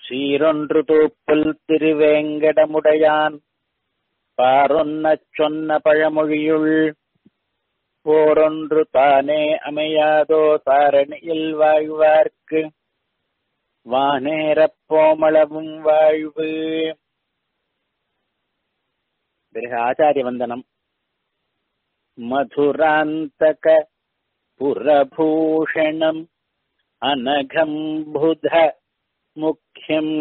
சீரொன்று தூப்புல் திருவேங்கடமுடையான் பாரொன்னச் சொன்ன பழமொழியுள் போரொன்று தானே அமையாதோ தாரணியில் வாழ்வார்க்கு வானேரப் போமளவும் வாழ்வு பிறகு ஆச்சாரிய வந்தனம் மதுராந்தக புரபூஷணம் அனகம் புத முக்கியம்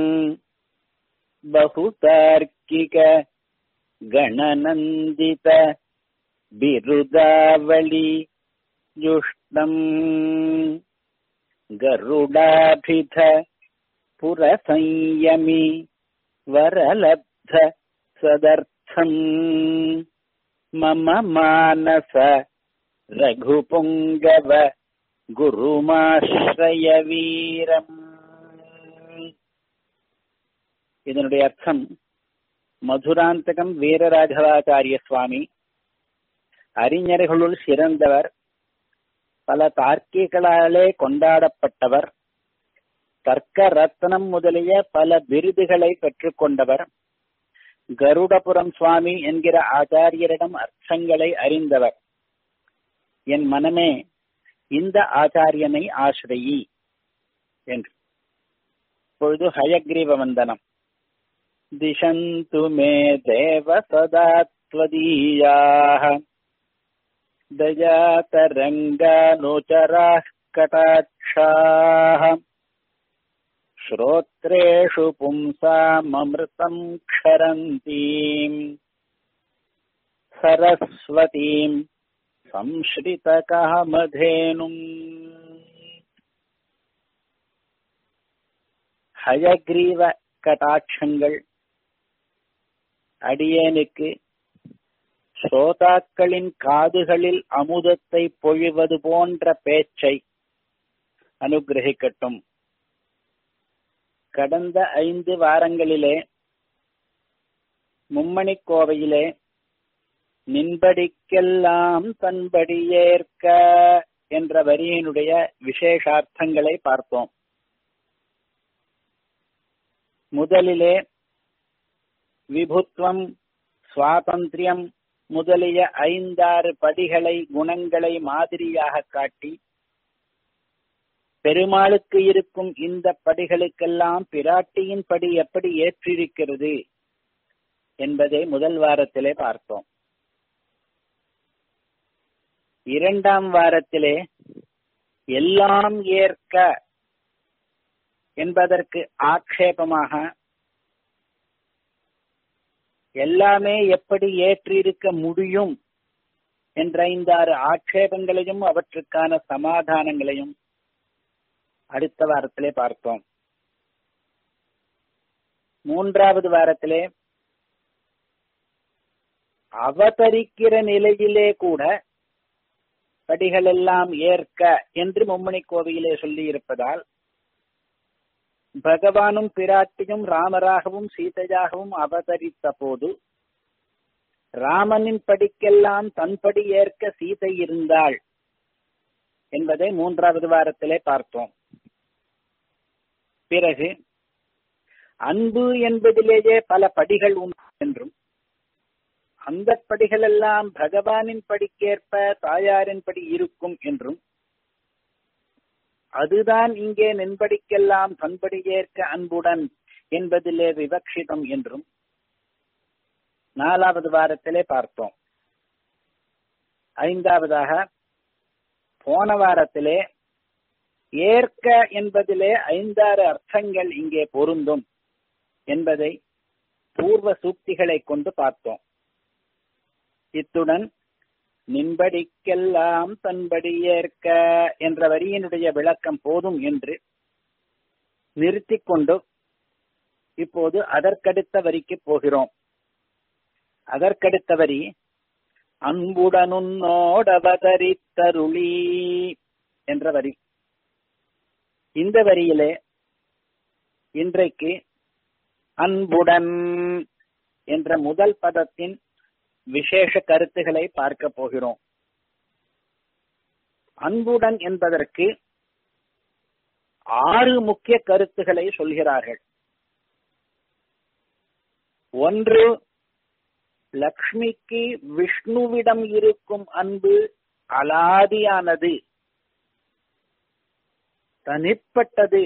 बहुतार्किक गणनन्दित बिरुदावळि जुष्टम् गरुडाभिध पुरसंयमि वरलब्ध सदर्थम् मम मानस रघुपुङ्गव गुरुमाश्रयवीरम् இதனுடைய அர்த்தம் மதுராந்தகம் வீரராகவாச்சாரிய சுவாமி அறிஞர்களுள் சிறந்தவர் பல தார்க்கிகளாலே கொண்டாடப்பட்டவர் தர்க்க ரத்னம் முதலிய பல விருதுகளை பெற்றுக்கொண்டவர் கருடபுரம் சுவாமி என்கிற ஆச்சாரியரிடம் அர்த்தங்களை அறிந்தவர் என் மனமே இந்த ஆச்சாரியனை ஆசிரியி என்று இப்பொழுது ஹயக்ரீவ வந்தனம் दिशन्तु मे देव सदा त्वदीयाः दयातरङ्गानुचराः कटाक्षाः श्रोत्रेषु पुंसाममृतम् क्षरन्तीम् सरस्वतीम् संश्रितकामधेनुम् हयग्रीव கடாட்சங்கள் அடியேனுக்கு ஸ்ரோதாக்களின் காதுகளில் அமுதத்தை பொழிவது போன்ற பேச்சை அனுகிரகிக்கட்டும் கடந்த ஐந்து வாரங்களிலே மும்மணி கோவையிலே நின்படிக்கெல்லாம் தன்படியேற்க என்ற வரியினுடைய விசேஷார்த்தங்களை பார்த்தோம் முதலிலே விபுத்துவம் சுவாதந்திரியம் முதலிய ஐந்தாறு படிகளை குணங்களை மாதிரியாக காட்டி பெருமாளுக்கு இருக்கும் இந்த படிகளுக்கெல்லாம் பிராட்டியின் படி எப்படி ஏற்றிருக்கிறது என்பதை முதல் வாரத்திலே பார்த்தோம் இரண்டாம் வாரத்திலே எல்லாம் ஏற்க என்பதற்கு ஆக்ஷேபமாக எல்லாமே எப்படி ஏற்றிருக்க முடியும் என்ற ஐந்தாறு ஆட்சேபங்களையும் அவற்றுக்கான சமாதானங்களையும் அடுத்த வாரத்திலே பார்த்தோம் மூன்றாவது வாரத்திலே அவதரிக்கிற நிலையிலே கூட படிகள் எல்லாம் ஏற்க என்று மும்மணி கோவிலே சொல்லி இருப்பதால் பகவானும் பிராட்டியும் ராமராகவும் சீதையாகவும் அவதரித்த போது ராமனின் படிக்கெல்லாம் தன்படி ஏற்க சீதை இருந்தாள் என்பதை மூன்றாவது வாரத்திலே பார்த்தோம் பிறகு அன்பு என்பதிலேயே பல படிகள் உண்டு என்றும் அந்த படிகள் எல்லாம் பகவானின் படிக்கேற்ப தாயாரின் படி இருக்கும் என்றும் அதுதான் இங்கே நின்படிக்கெல்லாம் தன்படி ஏற்க அன்புடன் என்பதிலே விவக்ஷிதம் என்றும் நாலாவது வாரத்திலே பார்த்தோம் ஐந்தாவதாக போன வாரத்திலே ஏற்க என்பதிலே ஐந்தாறு அர்த்தங்கள் இங்கே பொருந்தும் என்பதை பூர்வ சூக்திகளை கொண்டு பார்த்தோம் இத்துடன் நின்படிக்கெல்லாம் தன்படி ஏற்க என்ற வரியினுடைய விளக்கம் போதும் என்று நிறுத்திக் கொண்டு இப்போது அதற்கடுத்த வரிக்கு போகிறோம் அதற்கடுத்த வரி அன்புடனுன்னோடவதரித்தருளி என்ற வரி இந்த வரியிலே இன்றைக்கு அன்புடன் என்ற முதல் பதத்தின் விசேஷ கருத்துக்களை பார்க்க போகிறோம் அன்புடன் என்பதற்கு ஆறு முக்கிய கருத்துக்களை சொல்கிறார்கள் ஒன்று லக்ஷ்மிக்கு விஷ்ணுவிடம் இருக்கும் அன்பு அலாதியானது தனிப்பட்டது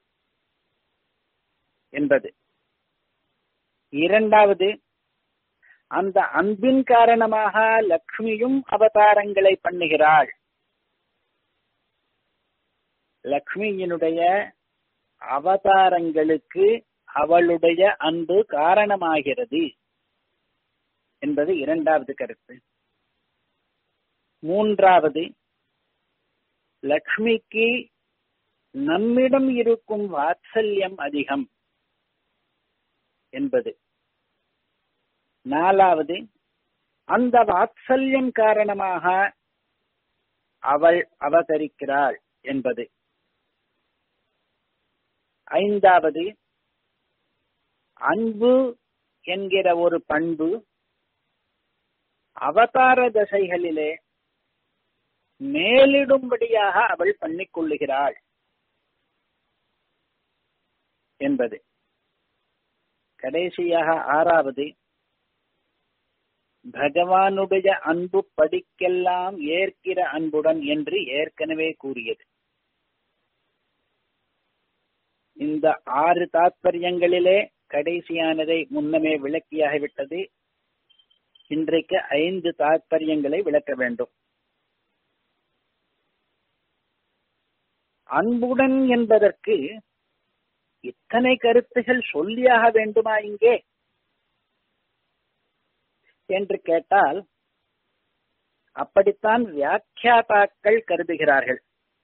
என்பது இரண்டாவது அந்த அன்பின் காரணமாக லக்ஷ்மியும் அவதாரங்களை பண்ணுகிறாள் லக்ஷ்மியினுடைய அவதாரங்களுக்கு அவளுடைய அன்பு காரணமாகிறது என்பது இரண்டாவது கருத்து மூன்றாவது லக்ஷ்மிக்கு நம்மிடம் இருக்கும் வாத்சல்யம் அதிகம் என்பது நாலாவது அந்த வாத்சல்யம் காரணமாக அவள் அவதரிக்கிறாள் என்பது ஐந்தாவது அன்பு என்கிற ஒரு பண்பு அவதார தசைகளிலே மேலிடும்படியாக அவள் பண்ணிக்கொள்ளுகிறாள் என்பது கடைசியாக ஆறாவது பகவானுடைய அன்பு படிக்கெல்லாம் ஏற்கிற அன்புடன் என்று ஏற்கனவே கூறியது இந்த ஆறு தாத்பரியங்களிலே கடைசியானதை முன்னமே விளக்கியாகிவிட்டது இன்றைக்கு ஐந்து தாத்பரியங்களை விளக்க வேண்டும் அன்புடன் என்பதற்கு இத்தனை கருத்துகள் சொல்லியாக வேண்டுமா இங்கே என்று கேட்டால் அப்படித்தான் வியாக்கியாதாக்கள் கருதுகிறார்கள்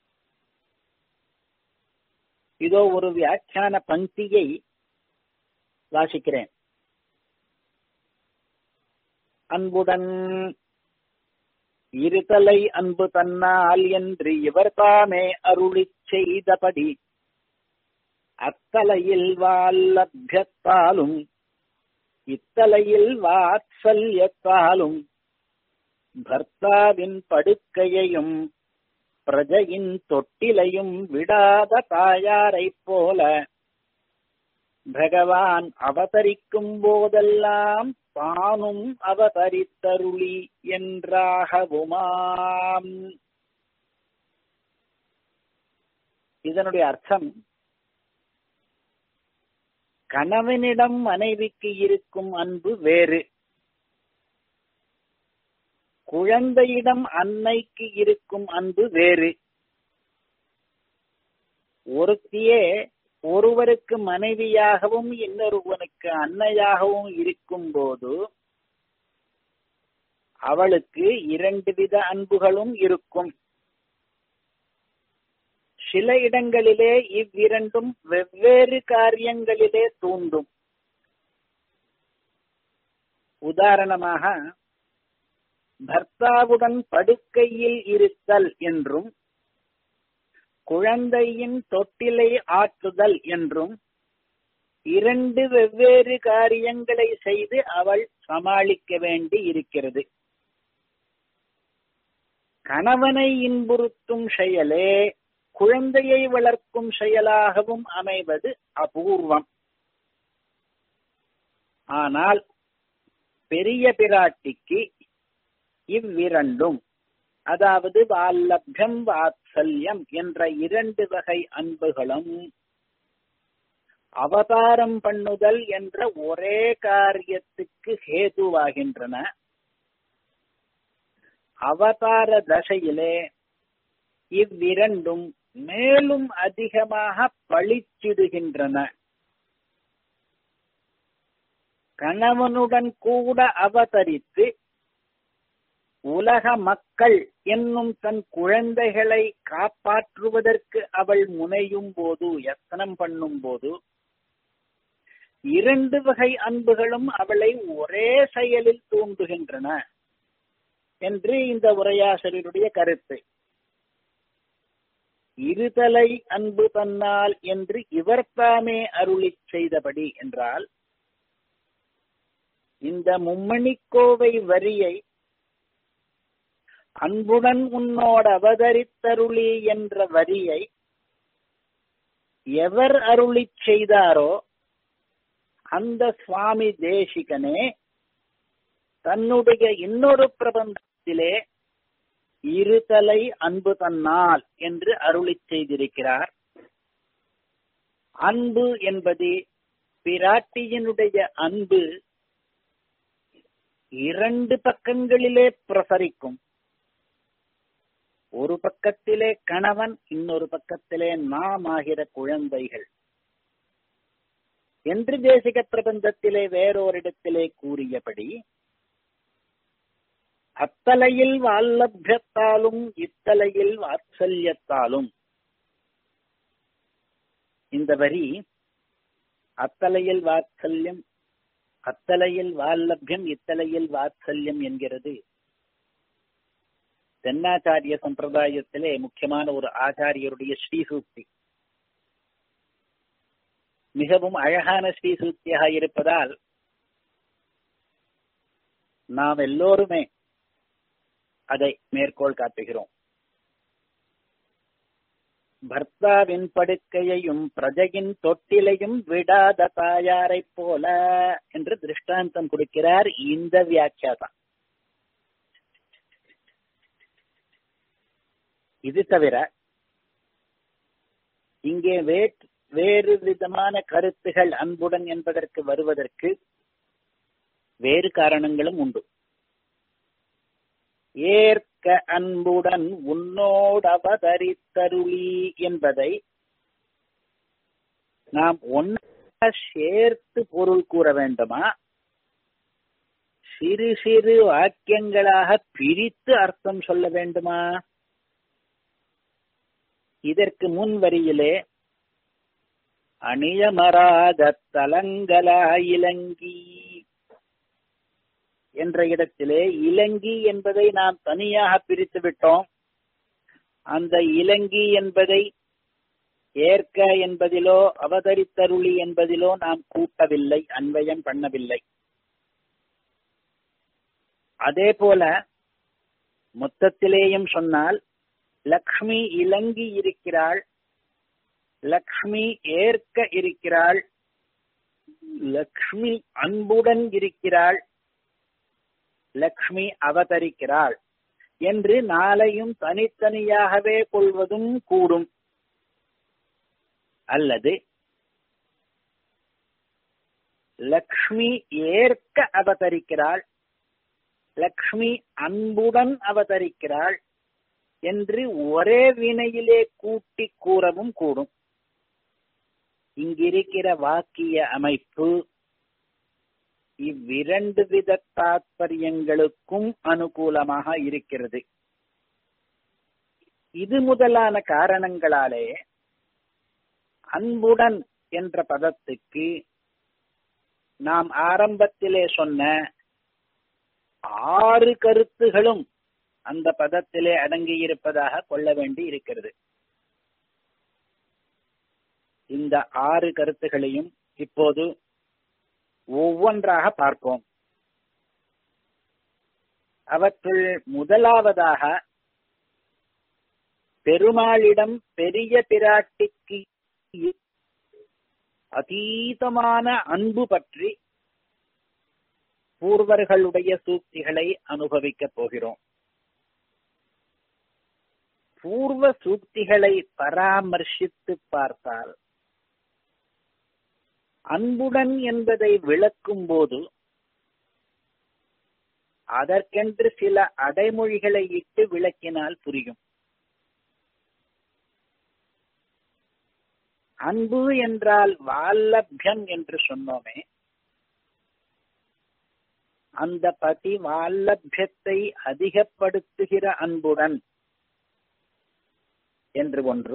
இதோ ஒரு வியாக்கியான பங்கியை வாசிக்கிறேன் அன்புடன் இருதலை அன்பு தன்னால் என்று இவர் தாமே அருளிச் செய்தபடி அத்தலையில் வால்லபியத்தாலும் இத்தலையில் வாத்சல்யத்தாலும் பர்த்தாவின் படுக்கையையும் பிரஜையின் தொட்டிலையும் விடாத தாயாரைப் போல பகவான் அவதரிக்கும் போதெல்லாம் தானும் அவதரித்தருளி என்றாகவுமாம் இதனுடைய அர்த்தம் கணவனிடம் மனைவிக்கு இருக்கும் அன்பு வேறு குழந்தையிடம் அன்னைக்கு இருக்கும் அன்பு வேறு ஒருத்தியே ஒருவருக்கு மனைவியாகவும் இன்னொருவனுக்கு அன்னையாகவும் இருக்கும் போது அவளுக்கு இரண்டு வித அன்புகளும் இருக்கும் சில இடங்களிலே இவ்விரண்டும் வெவ்வேறு காரியங்களிலே தூண்டும் உதாரணமாக பர்த்தாவுடன் படுக்கையில் இருத்தல் என்றும் குழந்தையின் தொட்டிலை ஆற்றுதல் என்றும் இரண்டு வெவ்வேறு காரியங்களை செய்து அவள் சமாளிக்க வேண்டி இருக்கிறது கணவனை இன்புறுத்தும் செயலே குழந்தையை வளர்க்கும் செயலாகவும் அமைவது அபூர்வம் ஆனால் பெரிய பிராட்டிக்கு இவ்விரண்டும் அதாவது வால்லபியம் வாத்சல்யம் என்ற இரண்டு வகை அன்புகளும் அவதாரம் பண்ணுதல் என்ற ஒரே காரியத்துக்கு ஹேதுவாகின்றன அவதார தசையிலே இவ்விரண்டும் மேலும் அதிகமாக பளிச்சிடுகின்றன கணவனுடன் கூட அவதரித்து உலக மக்கள் என்னும் தன் குழந்தைகளை காப்பாற்றுவதற்கு அவள் முனையும் போது யத்தனம் பண்ணும் போது இரண்டு வகை அன்புகளும் அவளை ஒரே செயலில் தூண்டுகின்றன என்று இந்த உரையாசிரியருடைய கருத்து இருதலை அன்பு தன்னால் என்று இவர் தாமே அருளி செய்தபடி என்றால் இந்த மும்மணிக்கோவை வரியை அன்புடன் உன்னோடு அவதரித்தருளி என்ற வரியை எவர் அருளி செய்தாரோ அந்த சுவாமி தேசிகனே தன்னுடைய இன்னொரு பிரபந்தத்திலே இருதலை அன்பு தன்னால் என்று அருளி செய்திருக்கிறார் அன்பு என்பது பிராட்டியினுடைய அன்பு இரண்டு பக்கங்களிலே பிரசரிக்கும் ஒரு பக்கத்திலே கணவன் இன்னொரு பக்கத்திலே நாம் ஆகிற குழந்தைகள் என்று தேசிக பிரபந்தத்திலே வேறோரிடத்திலே கூறியபடி அத்தலையில் வால்லபியத்தாலும் இத்தலையில் வாத்சல்யத்தாலும் இந்த வரி அத்தலையில் வாத்சல்யம் அத்தலையில் வால்லபியம் இத்தலையில் வாத்சல்யம் என்கிறது தென்னாச்சாரிய சம்பிரதாயத்திலே முக்கியமான ஒரு ஆச்சாரியருடைய ஸ்ரீசூக்தி மிகவும் அழகான ஸ்ரீசூக்தியாக இருப்பதால் நாம் எல்லோருமே அதை மேற்கோள் காட்டுகிறோம் பர்த்தாவின் படுக்கையையும் பிரஜையின் தொட்டிலையும் விடாத தாயாரைப் போல என்று திருஷ்டாந்தம் கொடுக்கிறார் இந்த வியாக்கியாதான் இது தவிர இங்கே வேறு விதமான கருத்துகள் அன்புடன் என்பதற்கு வருவதற்கு வேறு காரணங்களும் உண்டு ஏற்க அன்புடன் உன்னோடு அவதரித்தருளி என்பதை நாம் ஒன்ன சேர்த்து பொருள் கூற வேண்டுமா சிறு சிறு வாக்கியங்களாக பிரித்து அர்த்தம் சொல்ல வேண்டுமா இதற்கு முன் வரியிலே அணியமராத தலங்கலா இலங்கி என்ற இடத்திலே இலங்கி என்பதை நாம் தனியாக பிரித்து விட்டோம் அந்த இலங்கி என்பதை ஏற்க என்பதிலோ அவதரித்தருளி என்பதிலோ நாம் கூட்டவில்லை அன்வயம் பண்ணவில்லை அதே போல மொத்தத்திலேயும் சொன்னால் லக்ஷ்மி இலங்கி இருக்கிறாள் லக்ஷ்மி ஏற்க இருக்கிறாள் லக்ஷ்மி அன்புடன் இருக்கிறாள் லக்ஷ்மி அவதரிக்கிறாள் என்று நாளையும் தனித்தனியாகவே கொள்வதும் கூடும் அல்லது லக்ஷ்மி ஏற்க அவதரிக்கிறாள் லக்ஷ்மி அன்புடன் அவதரிக்கிறாள் என்று ஒரே வினையிலே கூட்டி கூறவும் கூடும் இங்கிருக்கிற வாக்கிய அமைப்பு இவ்விரண்டு வித தாத்பரியங்களுக்கும் அனுகூலமாக இருக்கிறது இது முதலான காரணங்களாலே அன்புடன் என்ற பதத்துக்கு நாம் ஆரம்பத்திலே சொன்ன ஆறு கருத்துகளும் அந்த பதத்திலே அடங்கியிருப்பதாக கொள்ள வேண்டி இருக்கிறது இந்த ஆறு கருத்துகளையும் இப்போது ஒவ்வொன்றாக பார்ப்போம் அவற்றுள் முதலாவதாக பெருமாளிடம் பெரிய பிராட்டிக்கு அதீதமான அன்பு பற்றி பூர்வர்களுடைய சூக்திகளை அனுபவிக்கப் போகிறோம் பூர்வ சூக்திகளை பராமர்சித்து பார்த்தால் அன்புடன் என்பதை விளக்கும் போது அதற்கென்று சில அடைமொழிகளை இட்டு விளக்கினால் புரியும் அன்பு என்றால் வால்லபியம் என்று சொன்னோமே அந்த பதி வால்லபியத்தை அதிகப்படுத்துகிற அன்புடன் என்று ஒன்று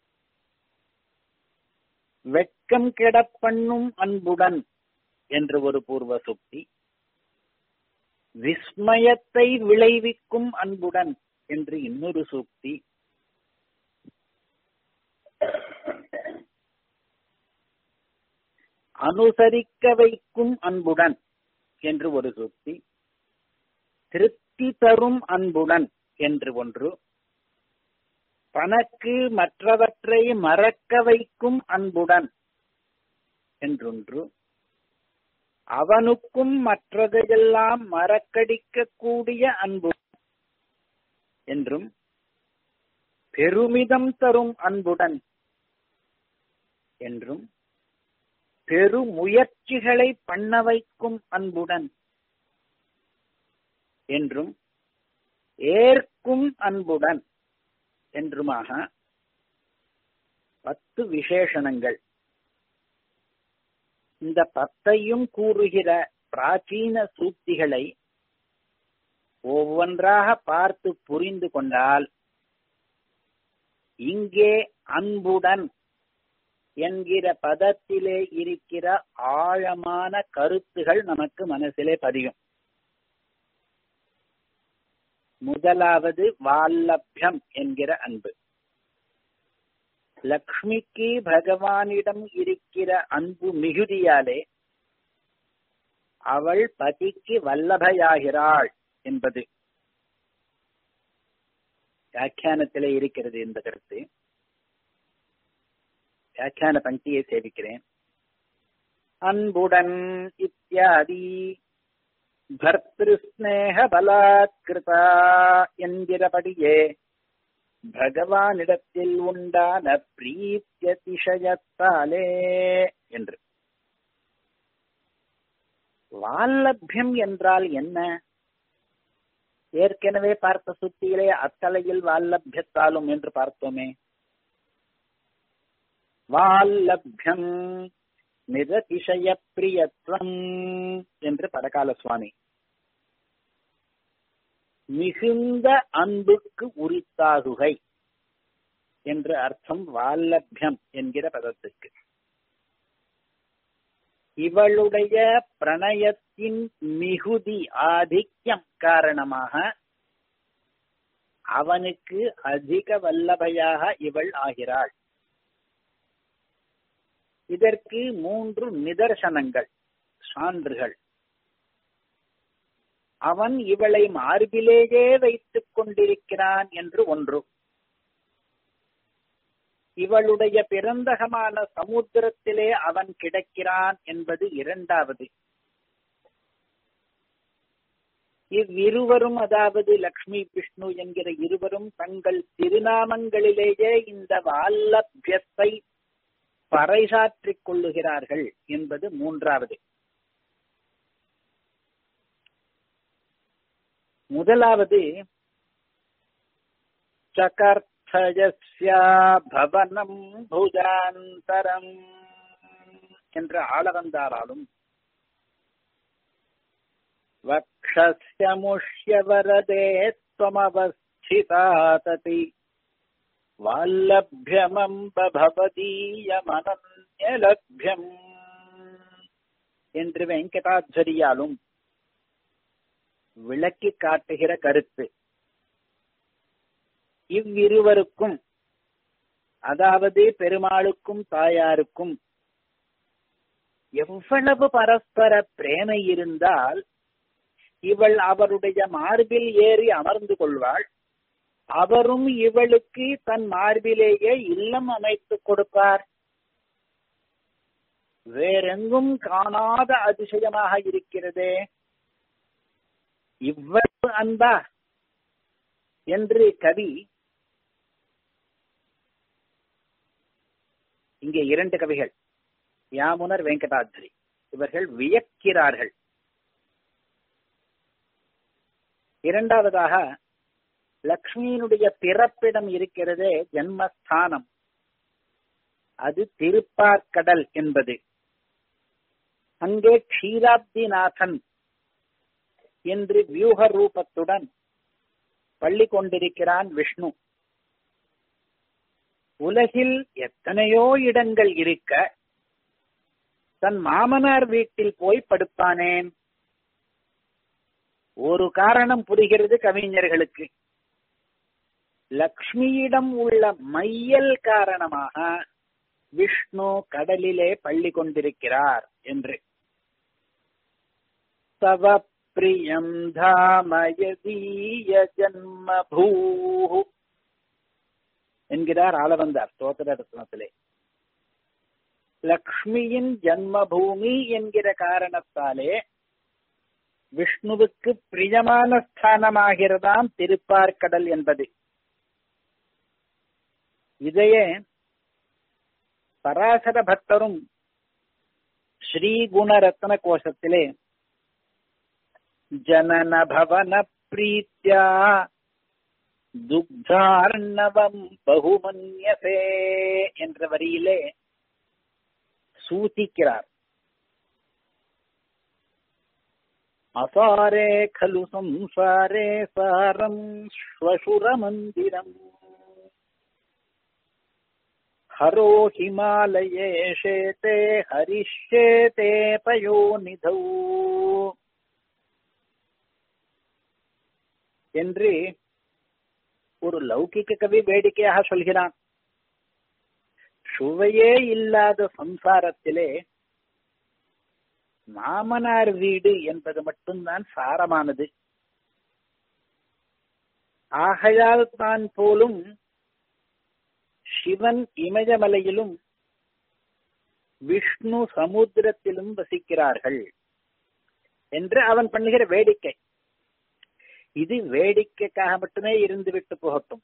வெட்கம் கெடப்பண்ணும் அன்புடன் என்று ஒரு பூர்வ சுக்தி விஸ்மயத்தை விளைவிக்கும் அன்புடன் என்று இன்னொரு சூக்தி அனுசரிக்க வைக்கும் அன்புடன் என்று ஒரு சூக்தி திருப்தி தரும் அன்புடன் என்று ஒன்று தனக்கு மற்றவற்றை மறக்க வைக்கும் அன்புடன் என்றொன்று அவனுக்கும் மற்றதையெல்லாம் மறக்கடிக்க கூடிய அன்பு என்றும் பெருமிதம் தரும் அன்புடன் என்றும் பெருமுயற்சிகளை பண்ண வைக்கும் அன்புடன் என்றும் ஏற்கும் அன்புடன் என்றுமாக பத்து விசேஷணங்கள் இந்த பத்தையும் கூறுகிற பிராச்சீன சூக்திகளை ஒவ்வொன்றாக பார்த்து புரிந்து கொண்டால் இங்கே அன்புடன் என்கிற பதத்திலே இருக்கிற ஆழமான கருத்துகள் நமக்கு மனசிலே பதியும் முதலாவது வால்லபியம் என்கிற அன்பு லக்ஷ்மிக்கு பகவானிடம் இருக்கிற அன்பு மிகுதியாலே அவள் பதிக்கு வல்லபையாகிறாள் என்பது வியாக்கியானத்திலே இருக்கிறது இந்த கருத்து வியாக்கியான பங்கியை சேவிக்கிறேன் அன்புடன் இத்தியாதி பர்திருஸ்நேக பலாத்கிருதா என்கிறபடியே பகவானிடத்தில் உண்டான பிரீத்தியதிசயத்தாலே என்று வால்லபியம் என்றால் என்ன ஏற்கனவே பார்த்த சுத்தியிலே அத்தலையில் வால்லபியத்தாலும் என்று பார்த்தோமே வால்லபியம் நிரதிசய பிரியத்வம் என்று பரகால சுவாமி மிகுந்த அன்புக்கு உரித்தாகுகை என்று அர்த்தம் வால்லபியம் என்கிற பதத்துக்கு இவளுடைய பிரணயத்தின் மிகுதி ஆதிக்கம் காரணமாக அவனுக்கு அதிக வல்லபையாக இவள் ஆகிறாள் இதற்கு மூன்று நிதர்சனங்கள் சான்றுகள் அவன் இவளை மார்பிலேயே வைத்துக் கொண்டிருக்கிறான் என்று ஒன்று இவளுடைய பிறந்தகமான சமுத்திரத்திலே அவன் கிடக்கிறான் என்பது இரண்டாவது இவ்விருவரும் அதாவது லக்ஷ்மி விஷ்ணு என்கிற இருவரும் தங்கள் திருநாமங்களிலேயே இந்த வால்லபியத்தை பறைசாற்றிக் கொள்ளுகிறார்கள் என்பது மூன்றாவது முதலாவது சகர்த்தயஸ்யா பவனம் புஜாந்தரம் என்ற ஆளவந்தாராலும் வக்ஷஸ்ய முஷ்யவரதே त्वमवस्थितातति வால்லபியமம்ப பவதீயமனன்யலபியம் என்று வெங்கடாச்சரியாலும் விளக்கி காட்டுகிற கருத்து இவ்விருவருக்கும் அதாவது பெருமாளுக்கும் தாயாருக்கும் எவ்வளவு பரஸ்பர பிரேமை இருந்தால் இவள் அவருடைய மார்பில் ஏறி அமர்ந்து கொள்வாள் அவரும் இவளுக்கு தன் மார்பிலேயே இல்லம் அமைத்துக் கொடுப்பார் வேறெங்கும் காணாத அதிசயமாக இருக்கிறதே இவ்வளவு அன்பா என்று கவி இங்கே இரண்டு கவிகள் யாமுனர் வெங்கடாத்ரி இவர்கள் வியக்கிறார்கள் இரண்டாவதாக லக்ஷ்மியினுடைய பிறப்பிடம் இருக்கிறதே ஜென்மஸ்தானம் அது திருப்பார்கடல் என்பது அங்கே க்ஷீராப்திநாதன் என்று வியூக ரூபத்துடன் பள்ளி கொண்டிருக்கிறான் விஷ்ணு உலகில் எத்தனையோ இடங்கள் இருக்க தன் மாமனார் வீட்டில் போய் படுப்பானேன் ஒரு காரணம் புரிகிறது கவிஞர்களுக்கு லக்ஷ்மியிடம் உள்ள மையல் காரணமாக விஷ்ணு கடலிலே பள்ளி கொண்டிருக்கிறார் என்று தவ பிரியம் தாமயதீய ஜன்ம பூ என்கிறார் ஆலவந்தார் ஸ்தோத்திர ரத்னத்திலே லக்ஷ்மியின் ஜன்மபூமி என்கிற காரணத்தாலே விஷ்ணுவுக்கு பிரியமான ஸ்தானமாகிறதாம் திருப்பார்கடல் என்பது இதையே பராசர பக்தரும் ஸ்ரீகுண ரத்ன கோஷத்திலே ஜனன பவன பிரீத்யா துக்தார்ணவம் பகுமன்யசே என்ற வரியிலே சூசிக்கிறார் அசாரே खलु संसारे सारम् श्वशुरमन्दिरम् हरो हिमालये शेते हरिष्येते पयोनिधौ என்று ஒரு லௌகிக கவி வேடிக்கையாக சொல்கிறான் சுவையே இல்லாத சம்சாரத்திலே மாமனார் வீடு என்பது மட்டும்தான் சாரமானது ஆகையால் தான் போலும் சிவன் இமயமலையிலும் விஷ்ணு சமுத்திரத்திலும் வசிக்கிறார்கள் என்று அவன் பண்ணுகிற வேடிக்கை இது வேடிக்கைக்காக மட்டுமே இருந்து விட்டு போகட்டும்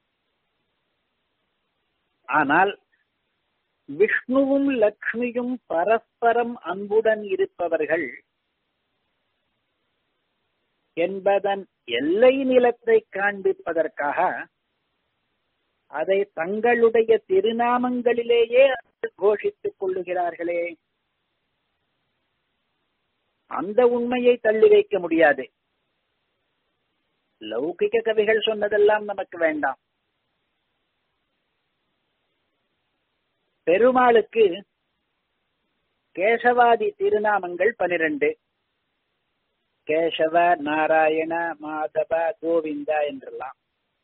ஆனால் விஷ்ணுவும் லக்ஷ்மியும் பரஸ்பரம் அன்புடன் இருப்பவர்கள் என்பதன் எல்லை நிலத்தை காண்பிப்பதற்காக அதை தங்களுடைய திருநாமங்களிலேயே கோஷித்துக் கொள்ளுகிறார்களே அந்த உண்மையை தள்ளி வைக்க முடியாது லௌகிக கவிகள் சொன்னதெல்லாம் நமக்கு வேண்டாம் பெருமாளுக்கு கேசவாதி திருநாமங்கள் பனிரெண்டு கேசவ நாராயண மாதவ கோவிந்தா என்றெல்லாம்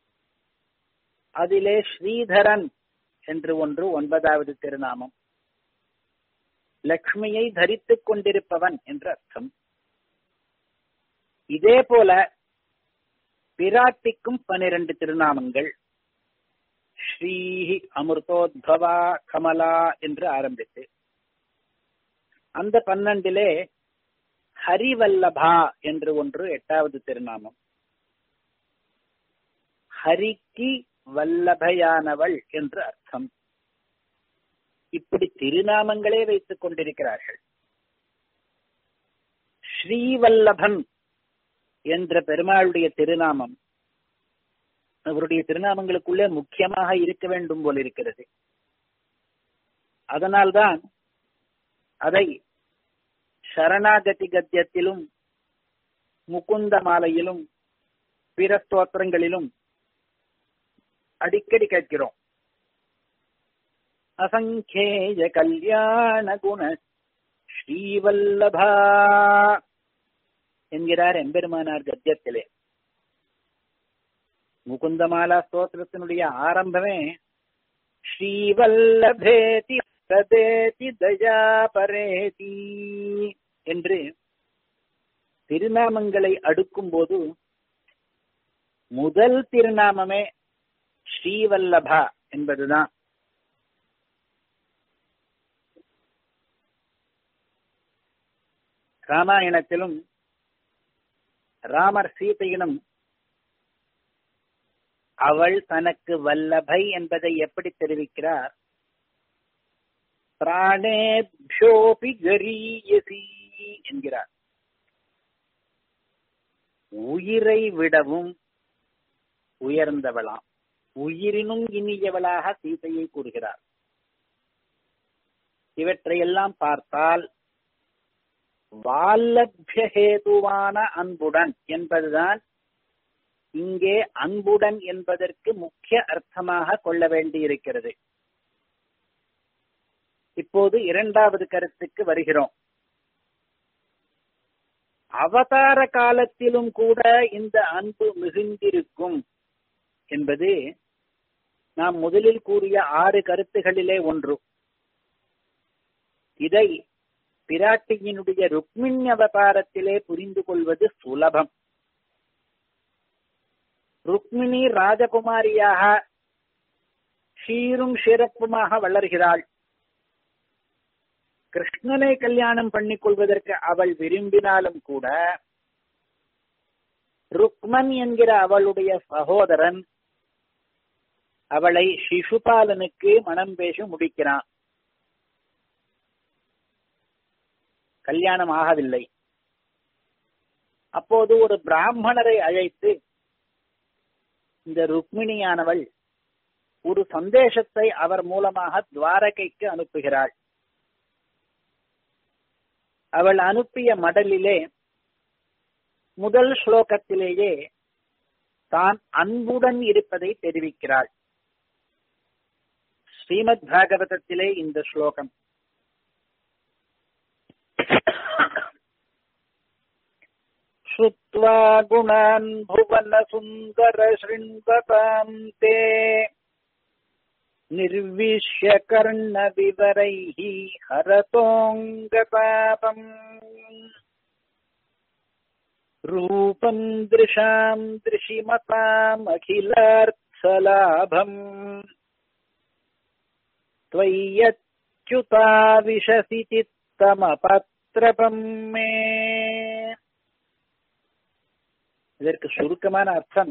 அதிலே ஸ்ரீதரன் என்று ஒன்று ஒன்பதாவது திருநாமம் லக்ஷ்மியை தரித்துக் கொண்டிருப்பவன் என்று அர்த்தம் இதே போல பிராட்டிக்கும் பனிரெண்டு திருநாமங்கள் ஸ்ரீ அமிர்தோத்பவா கமலா என்று ஆரம்பித்து அந்த பன்னெண்டிலே ஹரிவல்லபா என்று ஒன்று எட்டாவது திருநாமம் ஹரிக்கு வல்லபையானவள் என்று அர்த்தம் இப்படி திருநாமங்களே வைத்துக் கொண்டிருக்கிறார்கள் ஸ்ரீவல்லபன் என்ற பெருமாளுடைய திருநாமம் அவருடைய திருநாமங்களுக்குள்ளே முக்கியமாக இருக்க வேண்டும் போல் இருக்கிறது அதனால்தான் அதை சரணாகதி கத்தியத்திலும் முகுந்த மாலையிலும் பிற ஸ்தோத்திரங்களிலும் அடிக்கடி கேட்கிறோம் அசங்கேய கல்யாண குண ஸ்ரீவல்லபா என்கிறார் எம்பெருமானார் கத்தியத்திலே முகுந்தமாலா ஸ்தோத்திரத்தினுடைய ஆரம்பமே ஸ்ரீவல்லபேதி சதேதி தயா பரேதி என்று திருநாமங்களை அடுக்கும் போது முதல் திருநாமமே ஸ்ரீவல்லபா என்பதுதான் ராமாயணத்திலும் ராமர் சீதையிடம் அவள் தனக்கு வல்லபை என்பதை எப்படி தெரிவிக்கிறார் பிராணேபியோபி கரீயசி என்கிறார் உயிரை விடவும் உயர்ந்தவளாம் உயிரினும் இனியவளாக சீதையை கூறுகிறார் இவற்றையெல்லாம் பார்த்தால் வால்லபியஹேதுவான அன்புடன் என்பதுதான் இங்கே அன்புடன் என்பதற்கு முக்கிய அர்த்தமாக கொள்ள வேண்டியிருக்கிறது இப்போது இரண்டாவது கருத்துக்கு வருகிறோம் அவதார காலத்திலும் கூட இந்த அன்பு மிகுந்திருக்கும் என்பது நாம் முதலில் கூறிய ஆறு கருத்துகளிலே ஒன்று இதை பிராட்டியினுடைய ருக்மிணி அவதாரத்திலே புரிந்து கொள்வது சுலபம் ருக்மிணி ராஜகுமாரியாக சீரும் சிறப்புமாக வளர்கிறாள் கிருஷ்ணனை கல்யாணம் பண்ணிக் கொள்வதற்கு அவள் விரும்பினாலும் கூட ருக்மன் என்கிற அவளுடைய சகோதரன் அவளை சிசுபாலனுக்கு மனம் பேச முடிக்கிறான் கல்யாணம் ஆகவில்லை அப்போது ஒரு பிராமணரை அழைத்து இந்த ருக்மிணியானவள் ஒரு சந்தேசத்தை அவர் மூலமாக துவாரகைக்கு அனுப்புகிறாள் அவள் அனுப்பிய மடலிலே முதல் ஸ்லோகத்திலேயே தான் அன்புடன் இருப்பதை தெரிவிக்கிறாள் ஸ்ரீமத் பாகவதத்திலே இந்த ஸ்லோகம் श्रुत्वा गुणान् भुवन सुन्दर शृण्वताम् ते निर्विश्य कर्णविवरैः हरतोऽङ्गपापम् रूपम् दृशाम् दृशिमतामखिलार्थलाभम् त्वय्यच्युता विशसि चित्तमपत्रपम् मे இதற்கு சுருக்கமான அர்த்தம்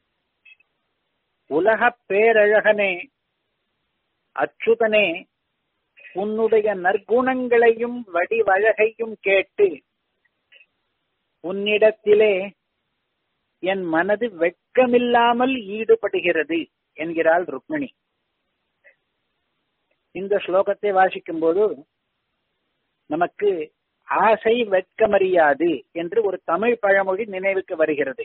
உலக பேரழகனே அச்சுதனே உன்னுடைய நற்குணங்களையும் வடிவழகையும் கேட்டு உன்னிடத்திலே என் மனது வெட்கமில்லாமல் ஈடுபடுகிறது என்கிறாள் ருக்மிணி இந்த ஸ்லோகத்தை வாசிக்கும் போது நமக்கு ஆசை வெட்கமறியாது என்று ஒரு தமிழ் பழமொழி நினைவுக்கு வருகிறது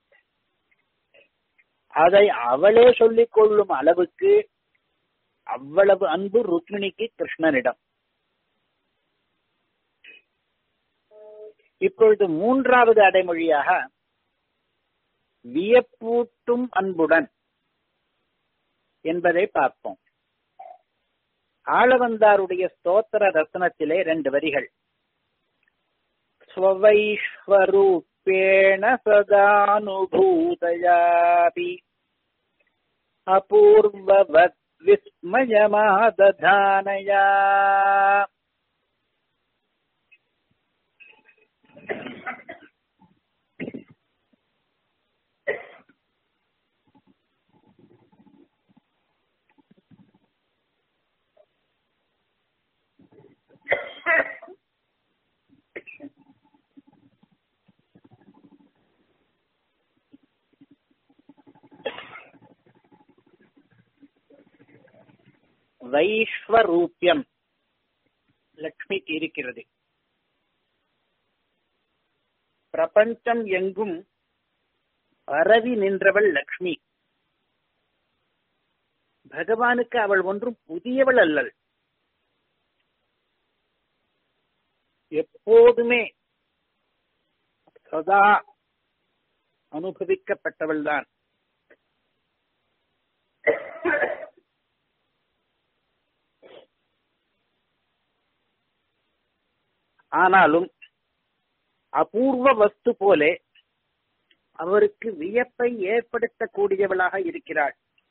அதை அவளே சொல்லிக் கொள்ளும் அளவுக்கு அவ்வளவு அன்பு ருக்மிணிக்கு கிருஷ்ணனிடம் இப்பொழுது மூன்றாவது அடைமொழியாக வியப்பூட்டும் அன்புடன் என்பதை பார்ப்போம் ஆளவந்தாருடைய ஸ்தோத்திர ரத்னத்திலே ரெண்டு வரிகள் स्ववैश्वरूप्येण सदानुभूतयापि अपूर्ववत् विस्मयमादधानया வைஸ்வரூபியம் லக்ஷ்மிக்கு இருக்கிறது பிரபஞ்சம் எங்கும் பரவி நின்றவள் லக்ஷ்மி பகவானுக்கு அவள் ஒன்றும் புதியவள் அல்லல் எப்போதுமே சதா அனுபவிக்கப்பட்டவள் தான் ஆனாலும் அபூர்வ வஸ்து போலே அவருக்கு வியப்பை ஏற்படுத்தக்கூடியவளாக இருக்கிறாள்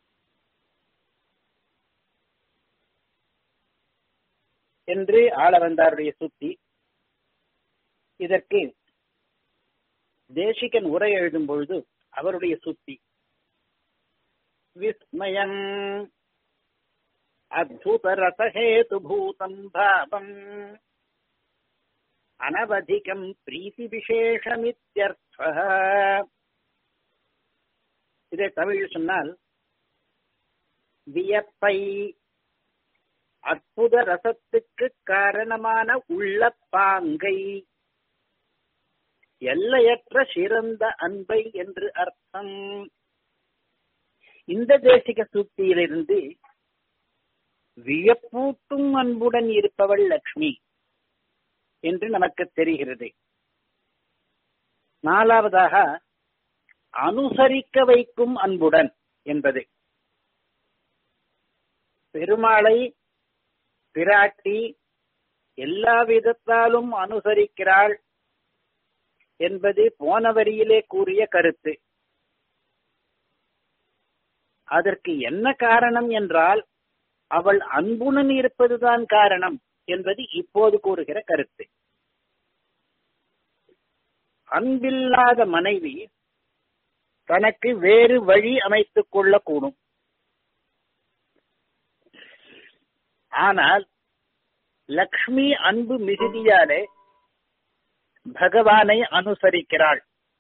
என்று ஆளவந்தாருடைய சுத்தி இதற்கு தேசிகன் உரை எழுதும் பொழுது அவருடைய சுத்தி விஸ்மயம் அத்புத ரசஹேதுபூதம் பாவம் அனவதிகம் பிரீத்தி விசேஷமித்யர்த்த இதை தமிழ் சொன்னால் வியப்பை அற்புத ரசத்துக்கு காரணமான உள்ள பாங்கை எல்லையற்ற சிறந்த அன்பை என்று அர்த்தம் இந்த தேசிக சூக்தியிலிருந்து வியப்பூட்டும் அன்புடன் இருப்பவள் லக்ஷ்மி என்று நமக்கு தெரிகிறது நாலாவதாக அனுசரிக்க வைக்கும் அன்புடன் என்பது பெருமாளை பிராட்டி எல்லா விதத்தாலும் அனுசரிக்கிறாள் என்பது போன வரியிலே கூறிய கருத்து அதற்கு என்ன காரணம் என்றால் அவள் அன்புடன் இருப்பதுதான் காரணம் என்பது இப்போது கூறுகிற கருத்து அன்பில்லாத மனைவி தனக்கு வேறு வழி அமைத்துக் கொள்ளக்கூடும் ஆனால் லக்ஷ்மி அன்பு மிகுதியாலே பகவானை அனுசரிக்கிறாள்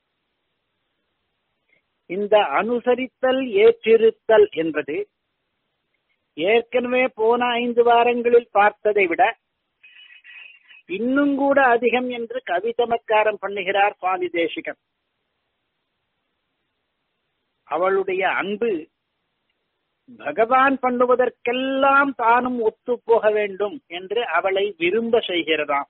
இந்த அனுசரித்தல் ஏற்றிருத்தல் என்பது ஏற்கனவே போன ஐந்து வாரங்களில் பார்த்ததை விட இன்னும் கூட அதிகம் என்று கவி சமத்காரம் பண்ணுகிறார் சுவாமி தேசிகன் அவளுடைய அன்பு பகவான் பண்ணுவதற்கெல்லாம் தானும் ஒத்து போக வேண்டும் என்று அவளை விரும்ப செய்கிறதாம்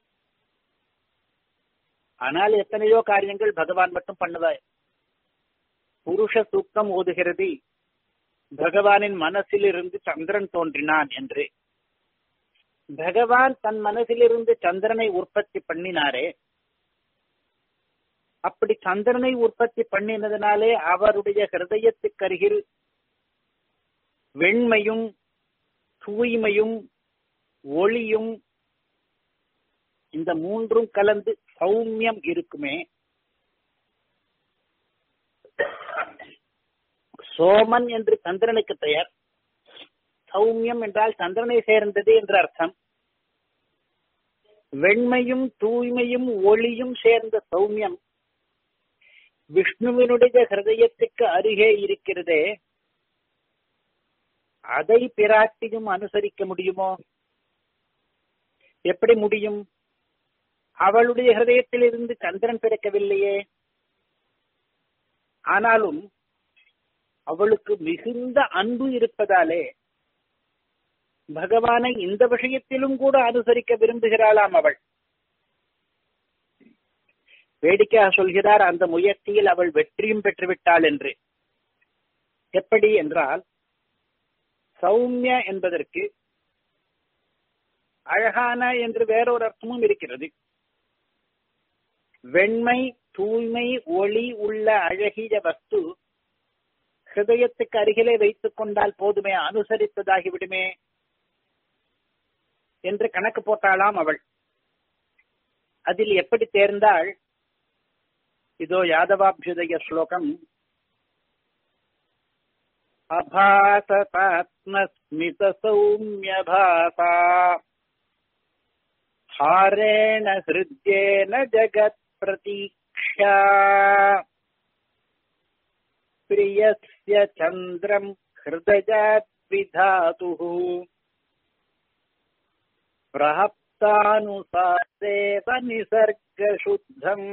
ஆனால் எத்தனையோ காரியங்கள் பகவான் மட்டும் பண்ணுவார் புருஷ சூக்தம் ஓதுகிறது பகவானின் மனசிலிருந்து சந்திரன் தோன்றினான் என்று பகவான் தன் மனசிலிருந்து சந்திரனை உற்பத்தி பண்ணினாரே அப்படி சந்திரனை உற்பத்தி பண்ணினதுனாலே அவருடைய ஹிருதயத்துக்கு அருகில் வெண்மையும் தூய்மையும் ஒளியும் இந்த மூன்றும் கலந்து சௌமியம் இருக்குமே சோமன் என்று சந்திரனுக்கு பெயர் சௌமியம் என்றால் சந்திரனை சேர்ந்தது என்று அர்த்தம் வெண்மையும் தூய்மையும் ஒளியும் சேர்ந்த சௌமியம் விஷ்ணுவினுடைய ஹிருதயத்துக்கு அருகே இருக்கிறதே அதை பிராட்டியும் அனுசரிக்க முடியுமோ எப்படி முடியும் அவளுடைய ஹிருதயத்தில் இருந்து சந்திரன் பிறக்கவில்லையே ஆனாலும் அவளுக்கு மிகுந்த அன்பு இருப்பதாலே பகவானை இந்த விஷயத்திலும் கூட அனுசரிக்க விரும்புகிறாளாம் அவள் வேடிக்கையாக சொல்கிறார் அந்த முயற்சியில் அவள் வெற்றியும் பெற்றுவிட்டாள் என்று எப்படி என்றால் சௌமிய என்பதற்கு அழகான என்று வேறொரு அர்த்தமும் இருக்கிறது வெண்மை தூய்மை ஒளி உள்ள அழகிய வஸ்து ஹிருதயத்துக்கு அருகிலே வைத்துக் கொண்டால் போதுமே அனுசரித்ததாகிவிடுமே என்று கணக்கு போட்டாளாம் அவள் அதில் எப்படி தேர்ந்தாள் இதோ யாதவாபியுதய ஸ்லோகம் அபாசதாத்மஸ்மித சௌமிய பாசா हारेण हृद्येन जगत् प्रतीक्षा प्रियस्य चन्द्रम् हृदयाद्विधातुः प्रहप्तानुसारेव निसर्गशुद्धम्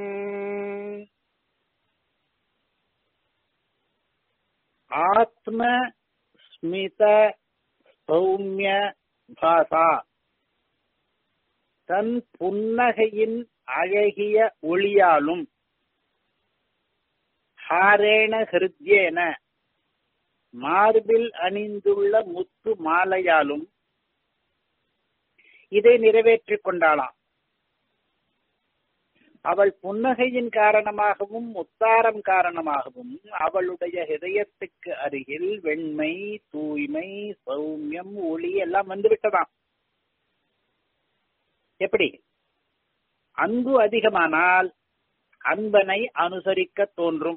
आत्मस्मित सौम्य भाषा தன் புன்னகையின் அழகிய ஒளியாலும் ஹாரேண ஹிருத்யேன மார்பில் அணிந்துள்ள முத்து மாலையாலும் இதை நிறைவேற்றிக் கொண்டாளாம் அவள் புன்னகையின் காரணமாகவும் முத்தாரம் காரணமாகவும் அவளுடைய ஹிதயத்துக்கு அருகில் வெண்மை தூய்மை சௌமியம் ஒளி எல்லாம் வந்துவிட்டதாம் எப்படி அன்பு அதிகமானால் அன்பனை அனுசரிக்க தோன்றும்